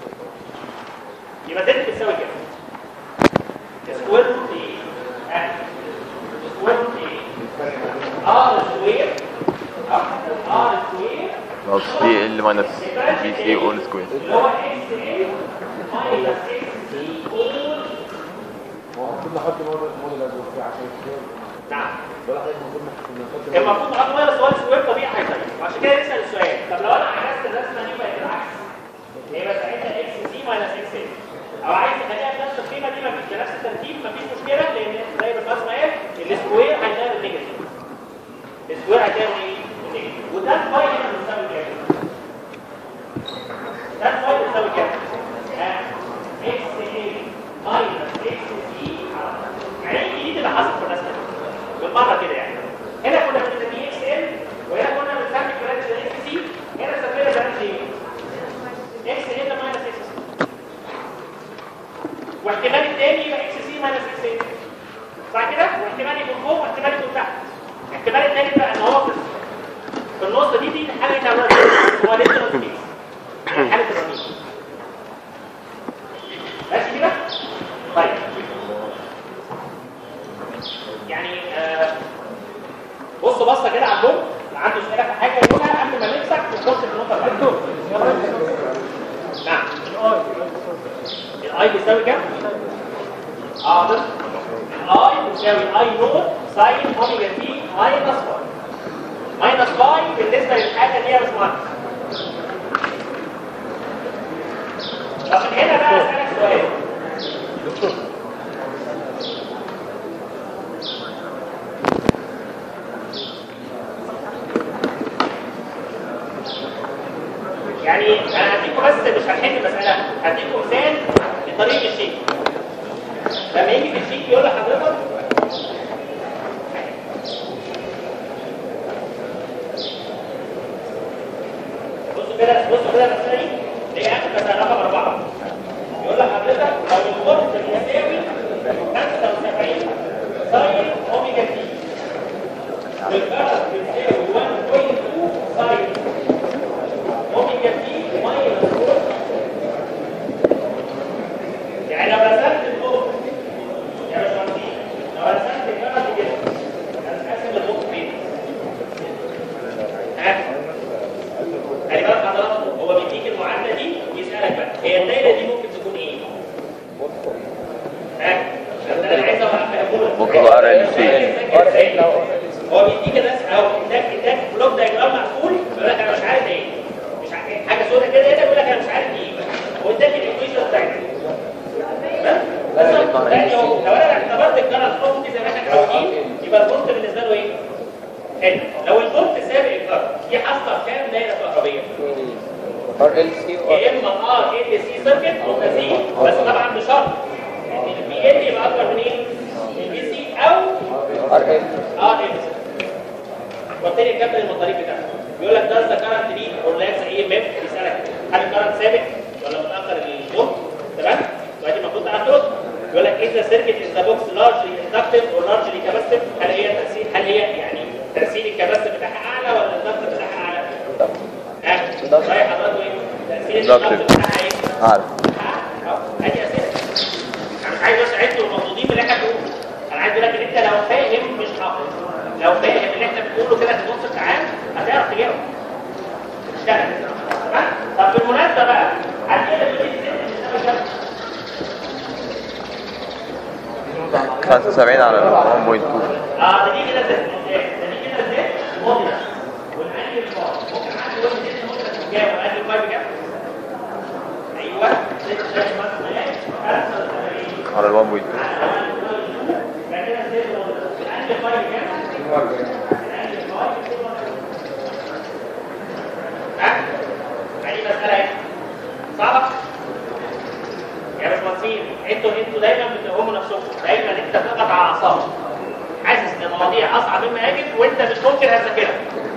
يبقى زد بتساوي كده سكوير روت ايه؟ ها سكوير روت ايه؟ ار سكوير ار سكوير ناقص بي ال ماينس بي سي اول سكوير اللي هو اكس ال ماينس اكس سي اول المفروض نحط موديل موديل فيه عشان كده نعم ولا حاجه المفروض نحط كان المفروض نحط ماينس 1 سكوير طبيعي هيطير وعشان كده نسال السؤال طب لو انا عكست الرسمه دي بقت العكس هيبقى ساعتها اكس سي ماينس اكس ال او عايز نعم الاي بيساوي كام؟ حاضر الاي بيساوي اي نوت ساين اوميجا تي ماينس 1 ماينس باي بالنسبه للحاجه دي يا باشمهندس طب من هنا بقى اسالك سؤال يعني انا هديكم بس مش هنحل المساله هديكم مثال لطريقه الشيك لما يجي في الشيك يقول لحضرتك بصوا كده بصوا كده المساله دي اللي هي اخر مساله رقم اربعه يقول لحضرتك لو القرص بيساوي 75 ساين اوميجا تي والقرص بيساوي 1.2 ساين اوميجا تي ماينس 4 يعني لو رسمت القرص يا باشمهندس لو رسمت القرص كده هتقسم القرص فين؟ ها؟ خلي بالك حضرتك هو بيديك المعادله دي يسالك بقى هي الدايره دي ممكن تكون ايه؟ ها؟ ده انا عايز افهمه ممكن يبقى RLC. هو بيديك الناس او اداك اداك بلوك دايجرام مقفول يقول لك انا مش عارف ايه مش عارف حاجه سوداء كده هنا يقول لك انا مش عارف ايه واداك الايكويشن بتاعتك بس ثاني اهو لو انا اعتبرت الجرس بوست زي ما احنا متعودين يبقى البوست بالنسبه له ايه؟ حلو لو البوست سابق الجرس دي حاصله كام دايره كهربيه؟ ار ال سي يا اما اه ال سي سيركت متزين بس طبعا بشرط ان البي ال يبقى اكبر من ايه؟ البي سي او ار ال اه ال سي وابتدي نكمل المصاريف بتاعته بيقول لك ده كارنت ليد اور لاكس اي ام اف بيسالك هل الكارنت ثابت ولا متاخر الجهد تمام؟ ودي المفروض تعرف ترد بيقول لك اذا سيركت از ذا بوكس لارجلي اندكتيف اور لارجلي كاباسيتيف هل هي تاثير هل هي يعني تاثير الكباسيتيف بتاعها اعلى ولا الضغط بتاعها اعلى؟ ها؟ رايح حضرتك ايه؟ تاثير الضغط Inductive. بتاعها ايه؟ عارف ادي اسئله انا مش عايز بس عدوا المفروضين من اللي احنا بنقوله انا عايز اقول لك ان انت لو فاهم مش حافظ لو فاهم اللي احنا بنقوله كده في نص الساعات هتعرف تجاوب اشتغل تمام طب بالمناسبه بقى هتقدر تجيب الست اللي اشتغل 75 على 1.2 اه ده دي كده زد ده دي كده زد موديلس والانجل فار ممكن عندي وين زد موديلس بكام والانجل فار بكام؟ ايوه زد زد مثلا 75 على 1.2 بعد كده زد موديلس الانجل فار بكام؟ ها؟ يعني مسألة ايه؟ صعبة؟ يا باشمهندسين انتوا انتوا دايما بتوهموا نفسكم دايما انت بتضغط على اعصابك حاسس ان المواضيع اصعب مما يجب وانت مش ممكن هتذاكرها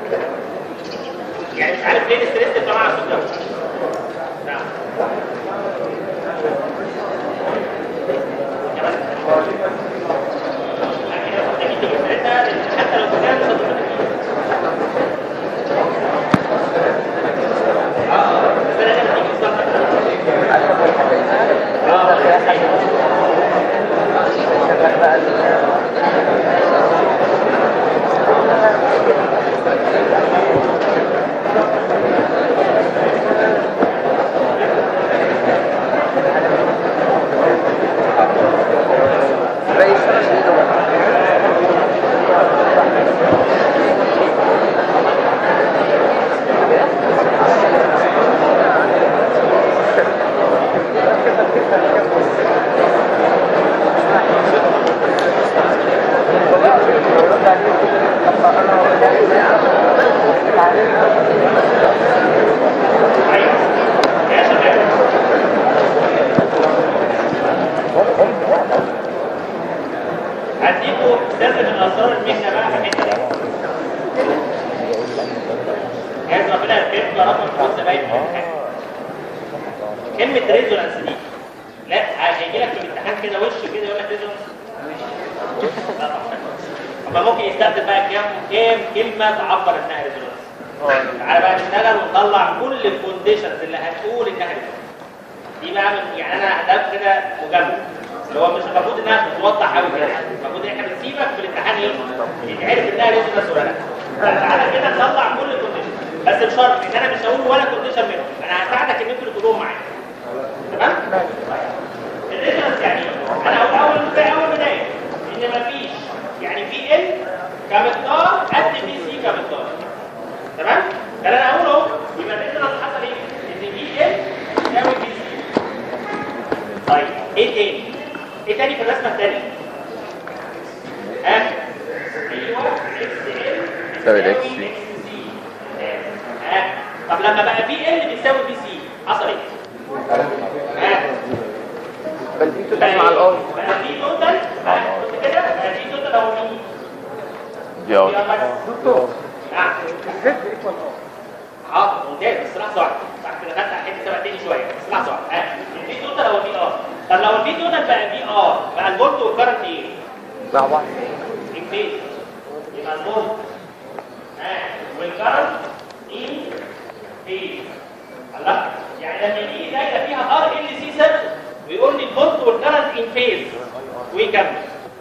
يعني مش عارف ليه الاستريس بتاع مع الصوت ده نعم يا بس. لكن لو كنت جيت بجسرتها، حتى لو كنت مش هتبقى اه بس انا لازم تيجي بالظبط ايوه يا شباب هديكوا درس من اسرار المهنه بقى في الحته دي جايز ربنا يكرمك يا رب تكون زمايل في الامتحان كلمه ريزونانس دي لا هيجي لك في الامتحان كده وش كده يقول لك ريزونانس لا طبعا طب ممكن يستخدم بقى كام كام كلمه تعبر انها ريزونانس تعالى بقى نشتغل ونطلع كل الكونديشنز اللي هتقول انها ريزونانس دي بقى من يعني انا ده كده مجمل اللي هو مش المفروض انها بتوضح قوي كده المفروض ان احنا بنسيبك في الامتحان ايه؟ يتعرف انها ريزونانس ولا لا لا، تعالى كده نطلع كل الكونديشنز بس بشرط ان انا مش هقول ولا كونديشن منهم انا هساعدك ان انتوا تقولوهم معايا تمام الريزونانس يعني إيه؟ انا هقول اول زي اول بدايه ان مفيش يعني في ال كمقدار قد في سي كمقدار تمام ده اللي انا هقوله يبقى الريزونانس حصل ايه ان في ال يساوي في سي طيب ايه تاني ايه تاني في الرسمه الثانيه ها ايوه اكس ال يساوي الإكس سي. سي ها طب لما بقى في ال بيساوي في سي حصل ايه ها بل في توتال مع الاي بقى في توتال بص كده بقى في توتال هو مين دي ار يلا دكتور نعم زد ايكوال اه ممتاز بس لحظه واحده بعد كده خدت على حته سبقتني شويه بس لحظه واحده ها الفي توتال هو في ار طب لو الفي توتال بقى في ار بقى الفولت والكرنت ايه؟ مع بعض الفيز يبقى الفولت ها والكرنت ان فيز الله يعني لما يجي دايره فيها ار ال سي سيركت ويقول لي الفولت والكرنت ان فيز ويكمل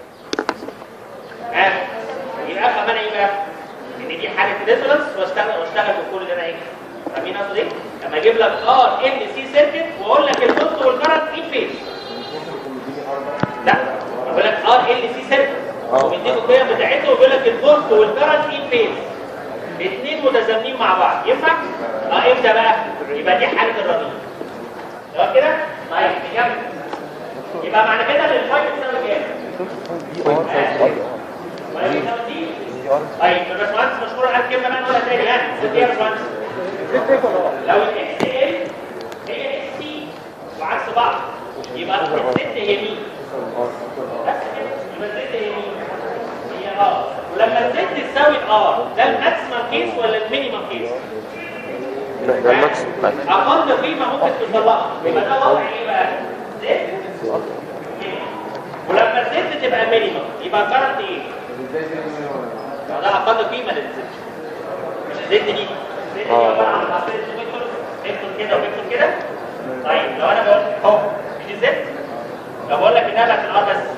ها يبقى افهم انا ايه بقى؟ ان دي حاله ريزونانس واشتغل واشتغل بكل اللي انا ايه؟ فاهمين قصدي ايه؟ لما اجيب لك ار ال سي سيركت واقول لك الفولت والكرنت ان فيز لا بقول لك ار ال سي سيركت ومديك القيم بتاعته وبيقول لك الفولت والكرنت ان فيز الاثنين متزامنين مع بعض ينفع؟ اه امتى بقى؟ يبقى دي حاله الرنين تمام كده؟ طيب نكمل يبقى معنى كده ان الفايل بتساوي كام؟ ولا بتساوي دي؟ طيب الباشمهندس مشهور قال كلمه بقى نقولها تاني ها؟ ست ايه يا باشمهندس؟ زد ايكوال لو الاكس ال هي اكس سي وعكس بعض يبقى الست هي مين؟ بس كده يبقى الست هي مين؟ هي ار ولما الست تساوي ار ده الماكسيمم كيس ولا المينيمم كيس؟ ده الماكس اقل قيمه ممكن تطلعها يبقى ده وضع ايه بقى؟ زد ولما الزد تبقى مينيمم يبقى الكرنت ايه؟ ده اقل قيمه للزد مش الزد دي الزد دي عباره عن عصير فيكتور فيكتور كده وفيكتور كده طيب لو انا بقول اهو دي الزد لو بقول لك انها بقت الار بس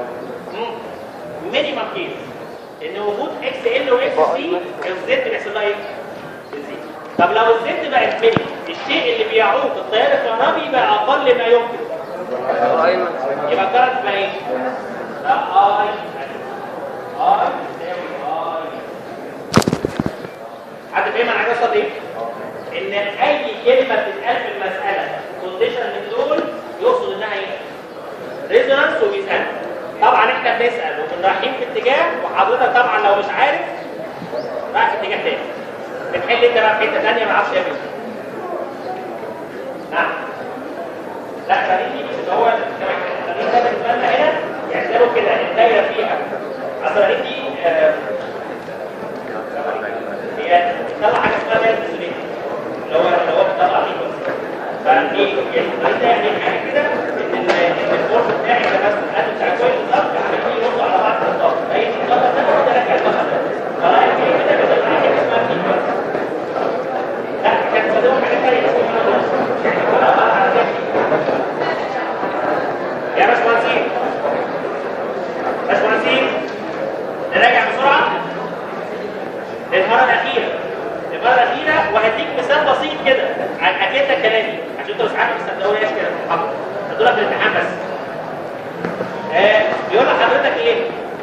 مينيمم كيس ان وجود اكس ال واكس سي الزد بيحصل لها ايه؟ بتزيد طب لو الزد بقت مينيمم الشيء اللي بيعوق التيار الكهربي بقى اقل ما يمكن ايمن يبقى الكرنت بقى ايه؟ لا اي اي تساوي اي حد فاهم انا عايز اوصل ايه؟ ان اي كلمه بتتقال في المساله كونديشن من دول يقصد انها ايه؟ ريزونانس وبيسال طبعا احنا بنسال وكنا رايحين في اتجاه وحضرتك طبعا لو مش عارف رايح في اتجاه تاني بتحل انت بقى في حته ثانيه ما اعرفش ايه نعم لا خليني مش اللي هو خليني ده بالنسبه لنا هنا يعتبروا كده الدايره فيها اصل دي آه، هي بتطلع حاجه اسمها دايره السوليد اللي هو اللي هو بيطلع دي بس فدي يعني ده يعني حاجه كده ان ال- ان الفورس بتاعي ده بس القد بتاع كل الضغط عمالين يردوا على بعض الضغط اي الضغط ده ده راجع الضغط ده فرايح كده كده بيطلع حاجه اسمها دي بس لا كان بدون حاجه ثانيه اسمها دي بس يعني كل أربع حاجات يا باشمهندسين باشمهندسين نراجع بسرعه للمره الاخيره المره الاخيره وهديك مثال بسيط كده عن حكيت لك كلامي عشان انتوا ساعات ما تصدقونيش كده في المحاضره هدول في الامتحان بس آه بيقول لحضرتك ايه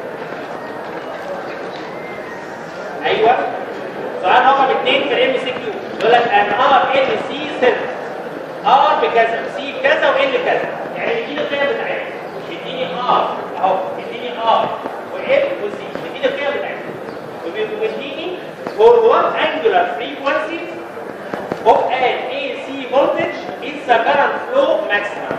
ايوه سؤال رقم اثنين في الام سي كيو يقول لك ان ار ال سي سيرف ار بكذا سي كذا وال كذا يعني بيديني القيم بتاعتها بيديني ار اهو بيديني ار وال وسي بيديني القيم بتاعتها وبيديني for what angular frequency of an AC voltage is the current flow maximum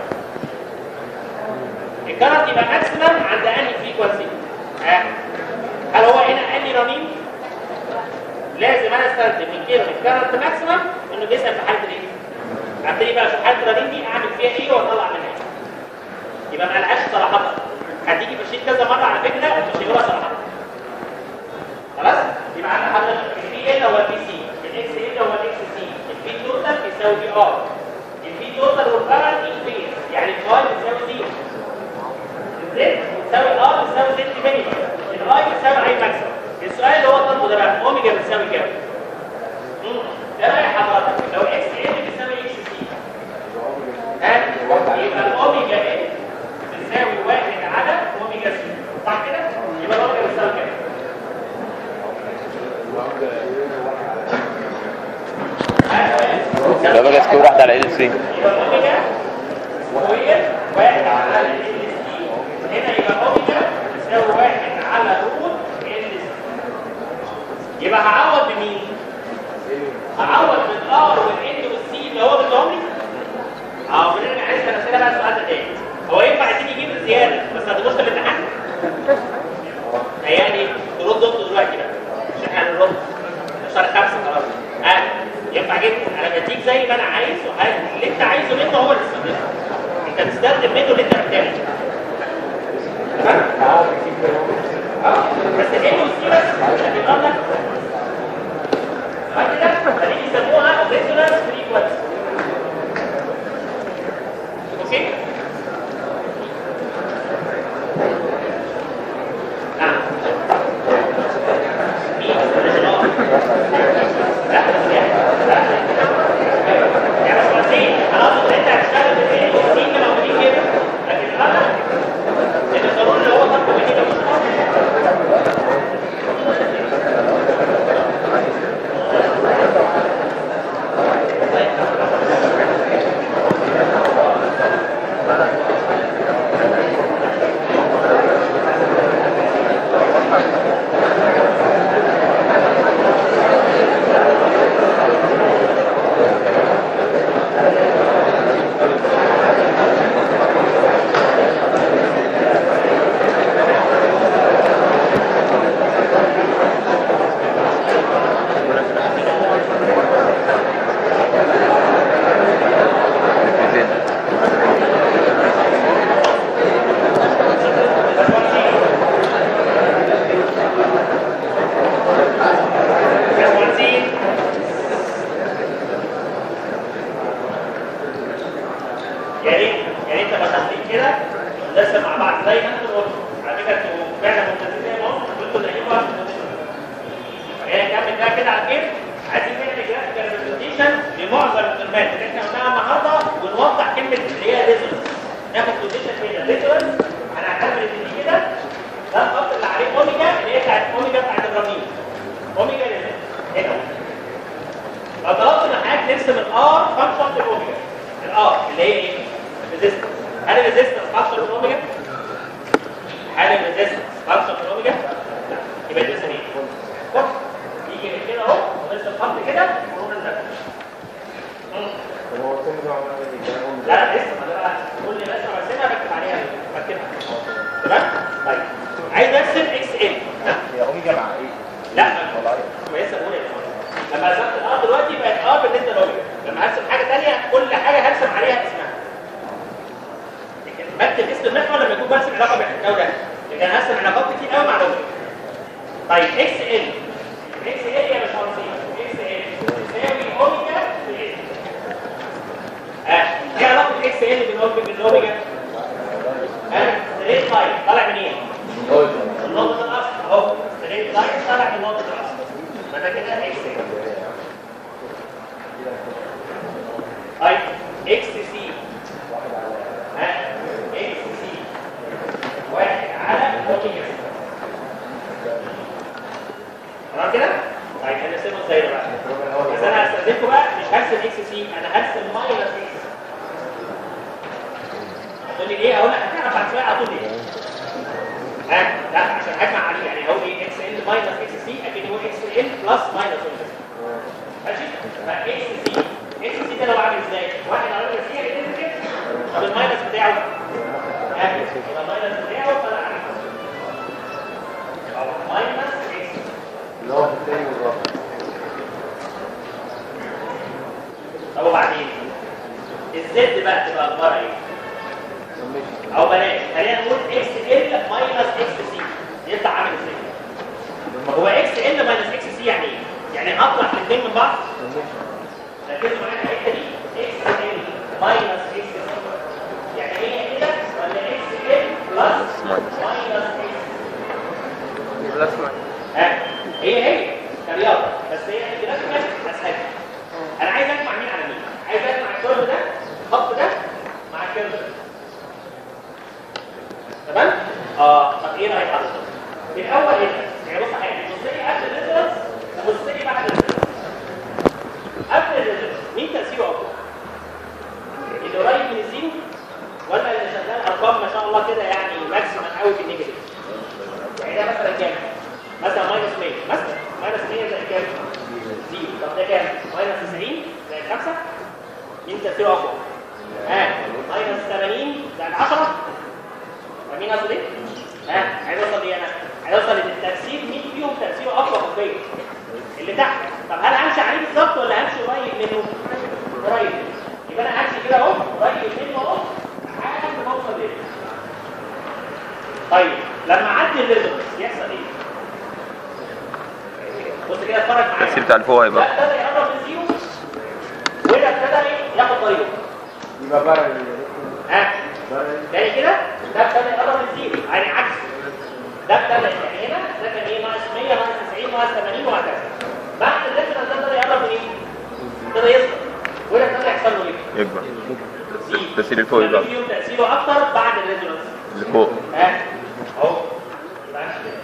الكرنت يبقى ماكسيمم عند انهي فريكونسي؟ ها هل هو هنا انهي رنين؟ لازم انا استخدم من كلمه كرنت ماكسيمم انه بيسال في حاله الايه؟ ابتدي بقى اشوف حاله الرنين دي اعمل فيها ايه واطلع منها ايه؟ يبقى ما لهاش صراحه هتيجي في الشيت كذا مره على فكره مش هيقولها صراحه خلاص؟ يبقى عندنا حضرتك البي ال هو البي سي الاكس ال هو الاكس سي البي توتال بيساوي بي ار البي توتال والكرنت انفيز يعني الفاي بتساوي زيرو الزد بتساوي ار بتساوي زد مينيمم الاي بتساوي اي ماكسيمم السؤال اللي هو طالبه ده بقى اوميجا بتساوي كام؟ مم. ايه راي حضرتك لو اكس ال بيساوي اكس سي ها يبقى الاوميجا ال بتساوي واحد على اوميجا سي صح كده يبقى الاوميجا بتساوي كام ها؟ لو بقى سكور واحد على ال سي يبقى اوميجا سكوير واحد على ال سي هنا يبقى اوميجا تساوي واحد على روت ال سي يبقى هعوض بمين؟ هعوض بالار والان والسي اللي هو بالدومي اه بنرجع عايز انا اسالها بقى السؤال ده تاني هو ينفع يتيجي يجيب الزياده بس هتبص في الامتحان؟ يعني ترد انتوا دلوقتي بقى مش احنا هنرد شهر خمسه خلاص ها ينفع جدا انا بديك زي ما انا عايز وهل اللي انت عايزه منه هو اللي تستخدمه انت تستخدم منه اللي انت محتاجه تمام؟ اه بس الان والسي بس هتبقى لك بعد كده خليني يسموها ريزونانس فريكونسي اوكي نعم مين الريزونانس لا بس يعني يعني بس وسيم انا اقصد ان انت هتشتغل بالايه والسين اللي موجودين كده لكن الاغلب ان القانون اللي هو طالبه مني ده مش قانون. باشمهندسين يا ريت يا ريت لما تاخدين كده ندرس مع بعض زي ما انتوا قلتوا على فكره انتوا فعلا ممتازين زي ما قلتوا وانتوا لاقيين وقت خلينا نكمل ده كده على كده عايزين نعمل جرافيكال ريبريزنتيشن لمعظم الكلمات اللي احنا قلناها النهارده ونوضح كلمه اللي هي ريزونانس ناخد بوزيشن كده ريزونانس هنعتبر ان دي كده ده الخط اللي عليه اوميجا اللي هي بتاعت اوميجا بتاعت الرنين اوميجا ريزونانس هنا لو طلبت من حضرتك نرسم الار فانكشن الاوميجا الار اللي هي ايه؟ ريزيستنس هل الريزيستنس فانكشن الاوميجا؟ هل الريزيستنس فانكشن الاوميجا؟ لا يبقى ترسم ايه؟ بص يجي من كده اهو ونرسم خط كده ونقوم ننزل مم. طب هو السن ده عمال يتكلم لا لا لسه ما ده كل رسمه برسمها بكتب عليها بكتبها تمام؟ طيب عايز ارسم اكس ال هي اوميجا مع ايه؟ لا كويسه بقول يا لما رسمت الار دلوقتي بقت ار بالنسبه لاوميجا لما هرسم حاجه ثانيه كل حاجه هرسم عليها اسمها لكن بكتب اسم المحور لما يكون برسم علاقه بالحكايه ده لكن انا هرسم علاقات كتير قوي مع الاوميجا طيب اكس ال اكس ال يا باشمهندسين اكس ال تساوي اوميجا في ال اه ايه علاقه اكس ال بالاوميجا بالاوميجا ها ستريت لاين طالع منين؟ من نقطة الأصل أهو ستريت لاين طالع من نقطة الأصل فده كده إكس طيب إكس سي ها إكس سي واحد على أوميجا سي تمام كده؟ طيب هنرسمه ازاي ده بقى؟ بس أنا هستخدمكم بقى مش هرسم إكس سي أنا هرسم ماينس إكس هتقول لي ليه؟ أقول لك هتعرف بعد شوية على طول ليه؟ ها لا عشان اجمع عليه يعني هو ايه اكس ال ماينس اكس سي اكيد هو اكس ال بلس ماينس اكس سي ماشي فاكس سي اكس سي ده لو عامل ازاي؟ واحد على اكس سي هيتم كده طب الماينس بتاعه ها يبقى الماينس بتاعه طلع على او ماينس اكس اللي هو في الثاني والرابع طب وبعدين الزد بقى تبقى اخبارها ايه؟ او بلاش خلينا نقول اكس ال ماينس اكس سي يطلع عامل ازاي؟ هو اكس ال ماينس اكس سي يعني ايه؟ يعني هطلع الاثنين من بعض ركزوا معايا في الحته دي اكس ال ماينس اكس سي يعني هي كده ولا اكس ال بلس ماينس اكس بلس ماينس ها هي هي كرياضه بس هي الجرافيكال اسهل مين تاثيره اقوى؟ ها ماينس 80 زائد 10 فمين قصدي ايه؟ ها عايز اوصل ايه انا؟ عايز اوصل ان التاثير مين فيهم تاثيره اقوى نسبيا؟ اللي تحت طب هل همشي عليه بالظبط ولا همشي قريب منه؟ قريب منه يبقى انا همشي كده اهو قريب منه اهو لحد ما اوصل ليه طيب لما اعدي الريزونانس يحصل ايه؟ بص كده اتفرج معايا التأثير بتاع الفوق ده هيبقى ابتدى يقرب من زيرو وده ابتدى ايه ياخد طريقه يبقى بقى ها تاني كده ده ابتدى يقرب من زيرو يعني عكس ده ابتدى يعني هنا ده كان ايه ناقص 100 ناقص 90 ناقص 80 وهكذا بعد الريزونانس ده ابتدى يقرب من ايه؟ ابتدى يصغر وده ابتدى يحصل له ايه؟ يكبر يزيد. التأثير الفوق لما يبقى فيهم تاثيره اكتر بعد الريزونانس اللي فوق ها اهو يبقى عكس كده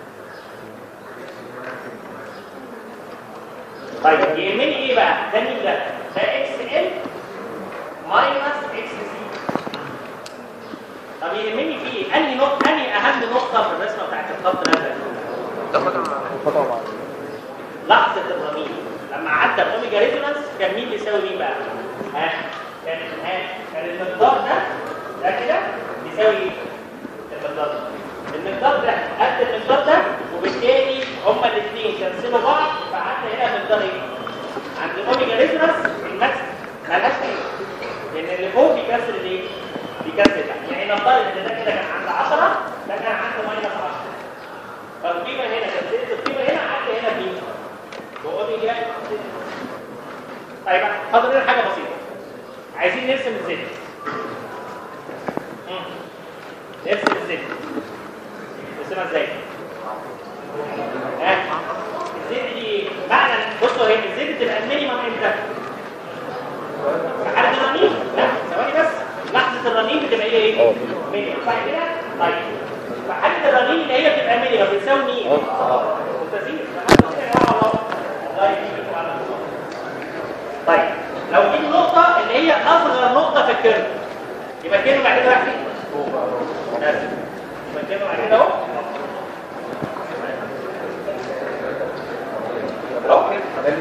طيب يهمني ايه بقى؟ ده مين ده؟ ده اكس ال ماينس اكس سي طب يهمني في ايه؟ انهي نقطة انهي اهم نقطة في الرسمة بتاعت الخط الازرق؟ خطأ معاك لحظة الرميل لما عدى الاوميجا ريزونانس كان مين بيساوي مين بقى؟ ها كان ها كان المقدار ده ده كده بيساوي ايه؟ المقدار ده المقدار ده قد المقدار ده وبالتالي هما الاثنين كنسلوا بعض فعدى هنا مقدار ايه؟ عند الاوميجا ريزونانس الماكس مالهاش ايه؟ لان اللي فوق بيكسر الايه؟ بيكسر ده يعني نفترض ان ده كده كان عند 10 ده كان عند ماينس 10 فالقيمه هنا كانت القيمه هنا عدى هنا مين؟ واوميجا طيب فاضل لنا حاجه بسيطه عايزين نرسم الزد مم. نرسم الزد نرسمها ازاي ها الزد دي معنى بصوا هي الزد تبقى المينيمم امتى في حاله الرنين لا ثواني بس لحظه الرنين بتبقى هي ايه مينيمم صح كده طيب في حاله الرنين اللي هي بتبقى مينيمم بتساوي مين مستزيد الله يهديكم على الله طيب لو دي النقطة اللي هي أصغر نقطة في الكيرف يبقى الكيرف بعد كده رايح فين؟ نازل. يبقى الكيرف بعد كده أهو أهو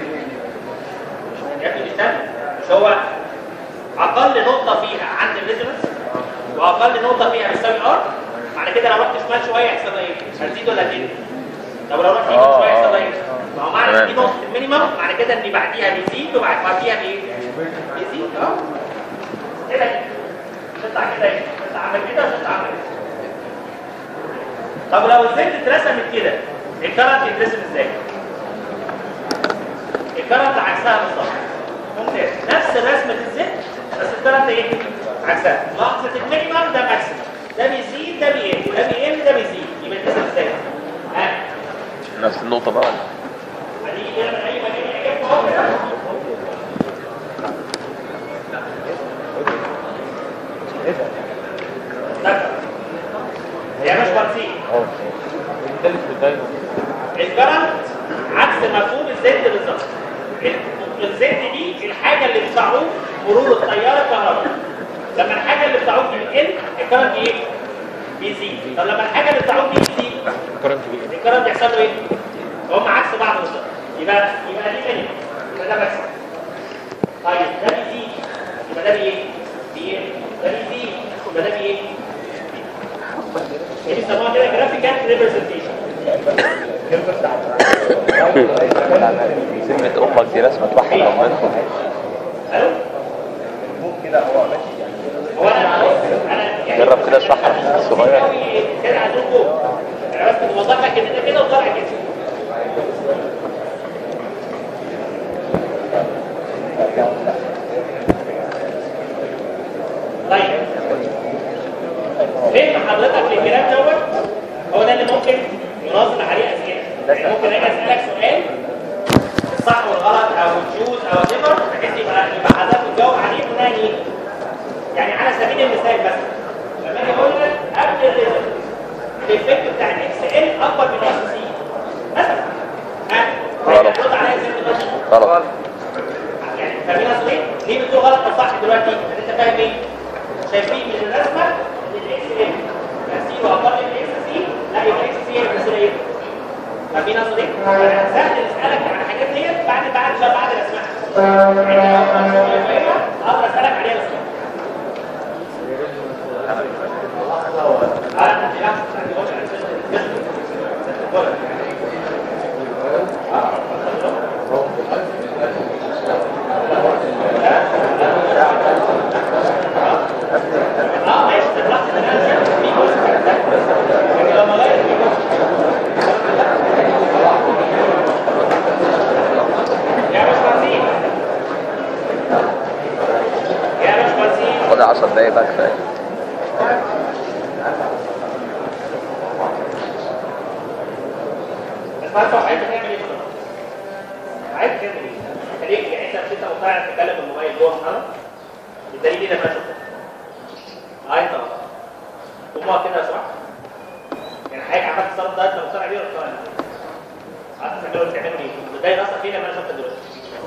يا ابني استنى مش هو أقل نقطة فيها عند الريزونانس وأقل نقطة فيها بتساوي ار معنى كده لو رحت شمال شوية يحصل ايه؟ هتزيد ولا هتزيد؟ طب لو رحت يمين آه، شوية يحصل آه. ايه؟ ما هو معنى تمام. دي نقطة المينيمم معنى كده ان بعديها بيزيد وبعد بعديها بايه؟ بيزيد اه كده كده. تطلع كده ايه؟ تطلع عامل كده وتطلع عامل كده طب لو الزيت اترسمت كده الكرنت يترسم ازاي؟ الكرنت عكسها بالظبط ممتاز نفس رسمة الزيت بس الكرنت ايه؟ عكسها لحظة المينيمم ده ماكسيمم ده بيزيد ده بيقل ده بيقل ده بيزيد يبقى يترسم ازاي؟ ها نفس النقطة بقى هنيجي كده من اي مكان يعجبكم اهو كده استنى. يا باشمهندسين الثالث والدايما الكرنت عكس مفهوم الزد بالظبط ال- الزد دي الحاجه اللي بتعوق مرور التيار الكهربائي لما الحاجه اللي بتعوق دي بتقل الكرنت ايه بيزيد طب لما الحاجه اللي بتعوق دي بتزيد كرنت بيه الكرنت يحصل له ايه هم عكس بعض بالظبط يبقى يبقى دي مينيمم يبقى ده ماكسيمم طيب ده بيزيد يبقى ده بايه بيقل ده بيزيد يبقى ده بايه دي بيسموها كده جرافيكال ريبريزنتيشن سمة أمك دي رسمة واحد ربنا الو هو انا انا يعني جرب كده اشرحها للناس الصغير كده عندكم انا بس كنت بوضح لك ان ده كده وطالع كده طيب فهم حضرتك للكلام دوت هو ده اللي ممكن ينظم عليه اسئله يعني ممكن اجي اسالك سؤال الصح والغلط او الجوز او النمر بحيث يبقى يبقى حضرتك تجاوب عليه بناء ايه؟ يعني على سبيل المثال مثلا لما اجي اقول لك قبل الريزلت الايفكت بتاع الاكس ال اكبر من اكس سي مثلا ها غلط. هترد عليا ازاي دلوقتي؟ غلط يعني فاهمين قصدي ايه؟ ليه بتقول غلط او صح دلوقتي؟ لان انت فاهم ايه؟ شايفين من الرسمه ان الاكس ال تاثيره اقل من الاكس سي لا يبقى الاكس سي هي المثاليه ايه؟ فاهمين قصدي ايه؟ يعني سهل نسالك عن الحاجات ديت بعد بعد بعد رسمها يعني لو فاضل 10 دقايق بقى كفايه بس ما انت عايز تعمل ايه بقى؟ عايز تعمل ايه؟ انت ليه يعني انت مش انت مقتنع تتكلم بالموبايل جوه محمد؟ بالدليل ايه لما شفته؟ اه انت قوم كده يا صاحبي يعني حضرتك عملت تصرف ده انت مقتنع بيه ولا مقتنع بيه؟ عايز تعمله تعمله ايه؟ بتضايق نفسك فيه لما انا شفتك دلوقتي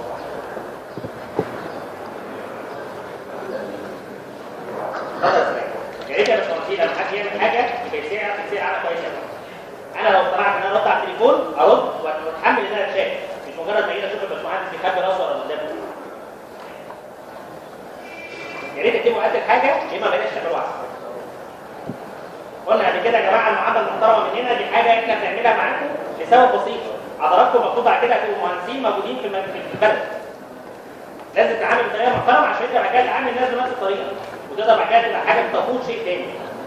اتفضل يا سلام. يا ريت يا باشمهندس لما حد يعمل حاجه بيسير يعرف يسير على كويس قوي انا لو اقتنعت ان انا ارد على التليفون ارد واتحمل ان انا اتشاف مش مجرد ما اجي اشوف الباشمهندس بيخبي راسه ولا قدامه يا ريت تكتبوا قد الحاجه يا اما ما بقيناش تعملوا احسن قلنا قبل كده يا جماعه المعامله المحترمه مننا دي حاجه احنا بنعملها معاكم لسبب بسيط حضراتكم مكتوب على كده هتبقوا مهندسين موجودين في الم- في البلد لازم تتعامل بطريقه محترمه عشان انت بعد كده تتعامل الناس بنفس الطريقه وتقدر بعد كده تبقى حاجه تفوت شيء تاني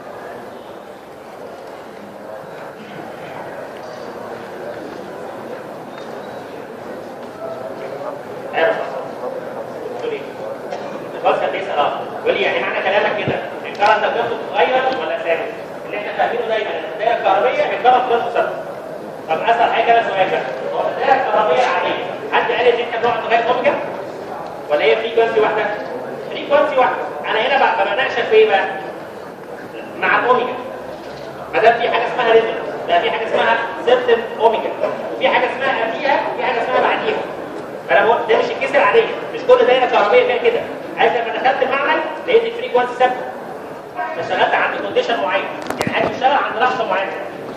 ايوه بتقول ايه؟ الباص كان بيسال اه بيقول لي يعني معنى كلامك كده الكرنت ده بتتغير ولا ثابت؟ اللي احنا فاهمينه دايما ان الدايره الكهربيه الكرنت ده ثابت طب اسال حاجه كده سؤال بقى هو الدايره الكهربيه العاديه حد قال ان احنا بنقعد لغايه اوميجا ولا هي فريكونسي واحده؟ فريكونسي واحده انا هنا بقى بناقشك في ايه بقى؟ مع الاوميجا ما دام في حاجه اسمها ريزم لا في حاجه اسمها سيرتن اوميجا وفي حاجه اسمها قبليها وفي حاجه اسمها بعديها فانا بقول ده مش الكيس العاديه مش كل دايره كهربائيه فيها كده عارف لما دخلت المعمل لقيت الفريكونسي ثابته فاشتغلت عند كونديشن معين يعني حاجه بتشتغل عند لحظه معينه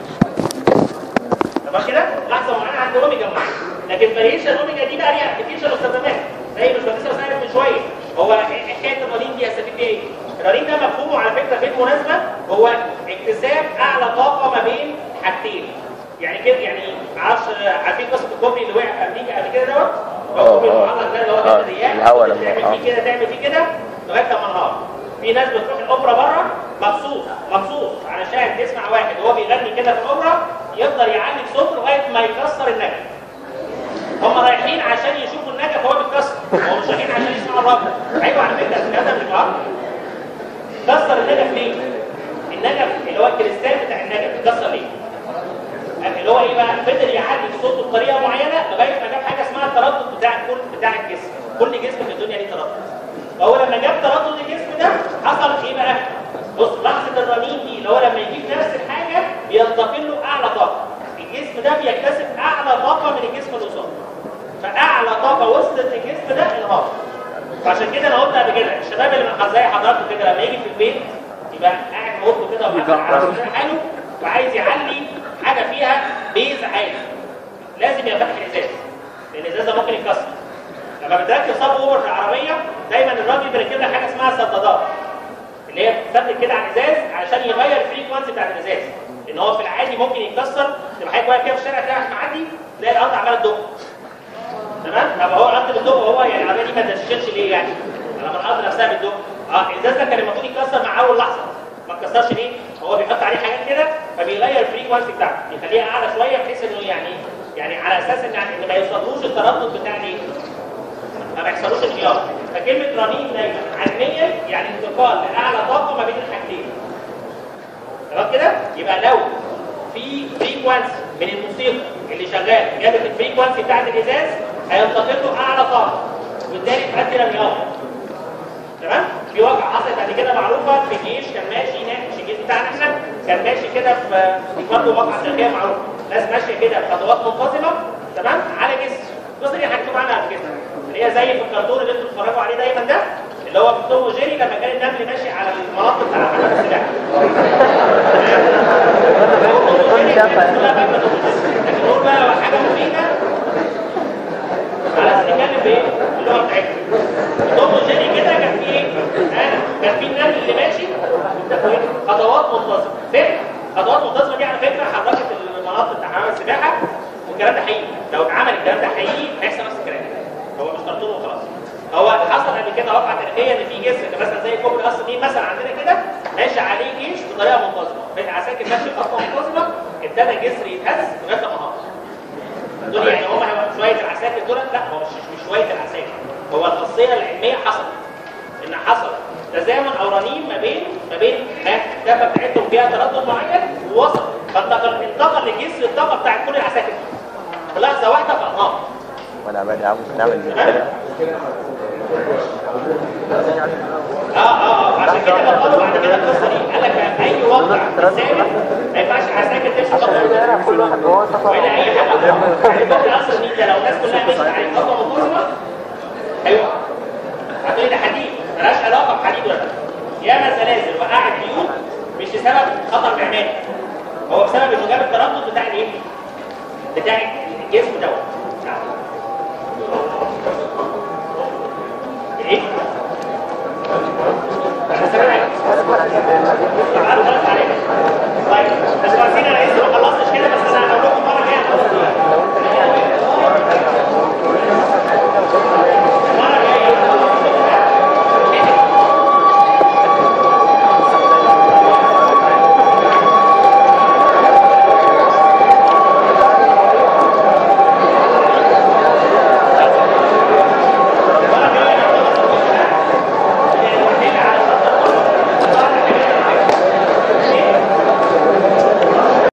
تمام كده لحظه معينه عند اوميجا معين لكن فاريشن اوميجا دي بقى ليها ابلكيشن واستخدامات زي مش بس سالت من شويه هو إيه حكايه الرنين دي هستفيد بيها ايه؟ الرنين ده مفهومه على فكره بالمناسبه هو اكتساب اعلى طاقه ما بين حاجتين يعني كده يعني معرفش عارفين قصه الكوبري اللي وقع في امريكا قبل كده دوت هو آه، الكوبري آه. المعلق ده اللي هو آه، كده رياح الهوا لما- تعمل آه. فيه كده تعمل فيه كده لغايه لما انهار في ناس بتروح الاوبرا بره مخصوص مخصوص علشان تسمع واحد وهو بيغني كده في الاوبرا يفضل يعلي صوته لغايه ما يكسر النجف هم رايحين عشان يشوفوا النجف وهو بيتكسر هم مش رايحين عشان يسمعوا الرقم ايوه على فكره الكلام ده مش غلط كسر النجف ليه؟ النجف اللي هو الكريستال بتاع النجف اتكسر ليه؟ اللي هو ايه بقى فضل يعلي صوته بطريقه معينه لغايه ما جاب حاجه اسمها التردد بتاع كل بتاع الجسم كل جسم في الدنيا ليه تردد فهو لما جاب تردد الجسم ده حصل ايه بقى بص لحظه الرنين دي اللي هو لما يجيب نفس الحاجه بينتقل له اعلى طاقه الجسم ده بيكتسب اعلى طاقه من الجسم اللي قصاده فاعلى طاقه وصلت للجسم ده انهار فعشان كده انا قلت قبل كده الشباب اللي من زي حضراتكم كده لما يجي في البيت يبقى قاعد في اوضته كده وقاعد على سرير حاله وعايز يعلي حاجه فيها بيز عالي لازم يبقى فاتح الازاز لان الازاز ده ممكن يتكسر لما بتركب صاب اوفر في العربيه دايما الراجل بيركب لها حاجه اسمها سدادات اللي هي بتثبت كده على الازاز عشان يغير الفريكونسي بتاعت الازاز لان هو في العادي ممكن يتكسر تبقى حضرتك واقف كده في الشارع تلاقي واحد معدي تلاقي الارض عماله تدق تمام طب هو الارض بتدق وهو يعني العربيه دي ما تشتغلش ليه يعني لما الارض نفسها بتدق اه الازاز ده كان المفروض يتكسر مع اول لحظه ما اتكسرش ليه هو بيحط عليه حاجات كده فبيغير الفريكونسي بتاعته يخليها اعلى شويه بحيث انه يعني يعني على اساس ان يعني إن ما يوصلوش التردد بتاع الايه ما بيحصلوش انهيار فكلمه رنين دايما علميا يعني انتقال لاعلى طاقه ما بين الحاجتين تمام كده يبقى لو في فريكوانسي من الموسيقى اللي شغال جابت الفريكوانسي بتاعت الازاز هينتقل له اعلى طاقه وبالتالي تؤدي لانهيار تمام في واقع حصلت بعد كده معروفه في الجيش كان ماشي هناك مش الجيش بتاعنا احنا كان ماشي كده في في برضه واقعه تاريخيه معروفه ناس ماشيه كده بخطوات منتظمه تمام على جسر القصه دي هنكتب عنها قبل كده اللي هي زي في الكرتون اللي انتوا بتتفرجوا عليه دايما ده اللي هو في توم وجيري لما كان النمل ماشي على المناطق بتاع حمام السباحه لكن نقول بقى حاجه مفيده خلاص نتكلم بايه؟ اللغه بتاعتنا توم وجيري كده كان في ايه؟ آه، كان في النمل اللي ماشي خطوات منتظمه فين؟ خطوات منتظمه دي على فكره حركت المناطق بتاع حمام السباحه والكلام ده حقيقي لو اتعمل الكلام ده حقيقي هيحصل نفس الكلام هو مش كرتون وخلاص هو حصل قبل كده واقعه تاريخيه ان في جسر مثلا زي كوبري قصر دي مثلا عندنا كده ماشي عليه جيش بطريقه منتظمه في عساكر ماشي بخطوه منتظمه ابتدى الجسر يتهز لغايه لما نهار دول يعني هم شويه العساكر دول لا هو مش مش شويه العساكر هو الخاصيه العلميه حصلت ان حصل تزامن او رنين ما بين ما بين ها الدفه بتاعتهم فيها تردد معين ووصل فانتقل انتقل لجسر الطاقه بتاعت كل العساكر في لحظه واحده فانهار وانا عمال عم نعمل كده اه اه اه عشان كده بطلوا بعد كده القصه دي قال لك في اي وضع ثابت ما ينفعش عساكر تمشي خطوه كل واحد جوه ولا اي حاجه الفكره اصلا دي ده لو الناس كلها مشت على خطوه منتظمه ايوه هتقولي ده حديد ملهاش علاقه بحديد ولا لا ياما زلازل وقعت بيوت مش بسبب خطر معماري هو بسبب انه جاب التردد بتاع الايه؟ بتاع الجسم دوت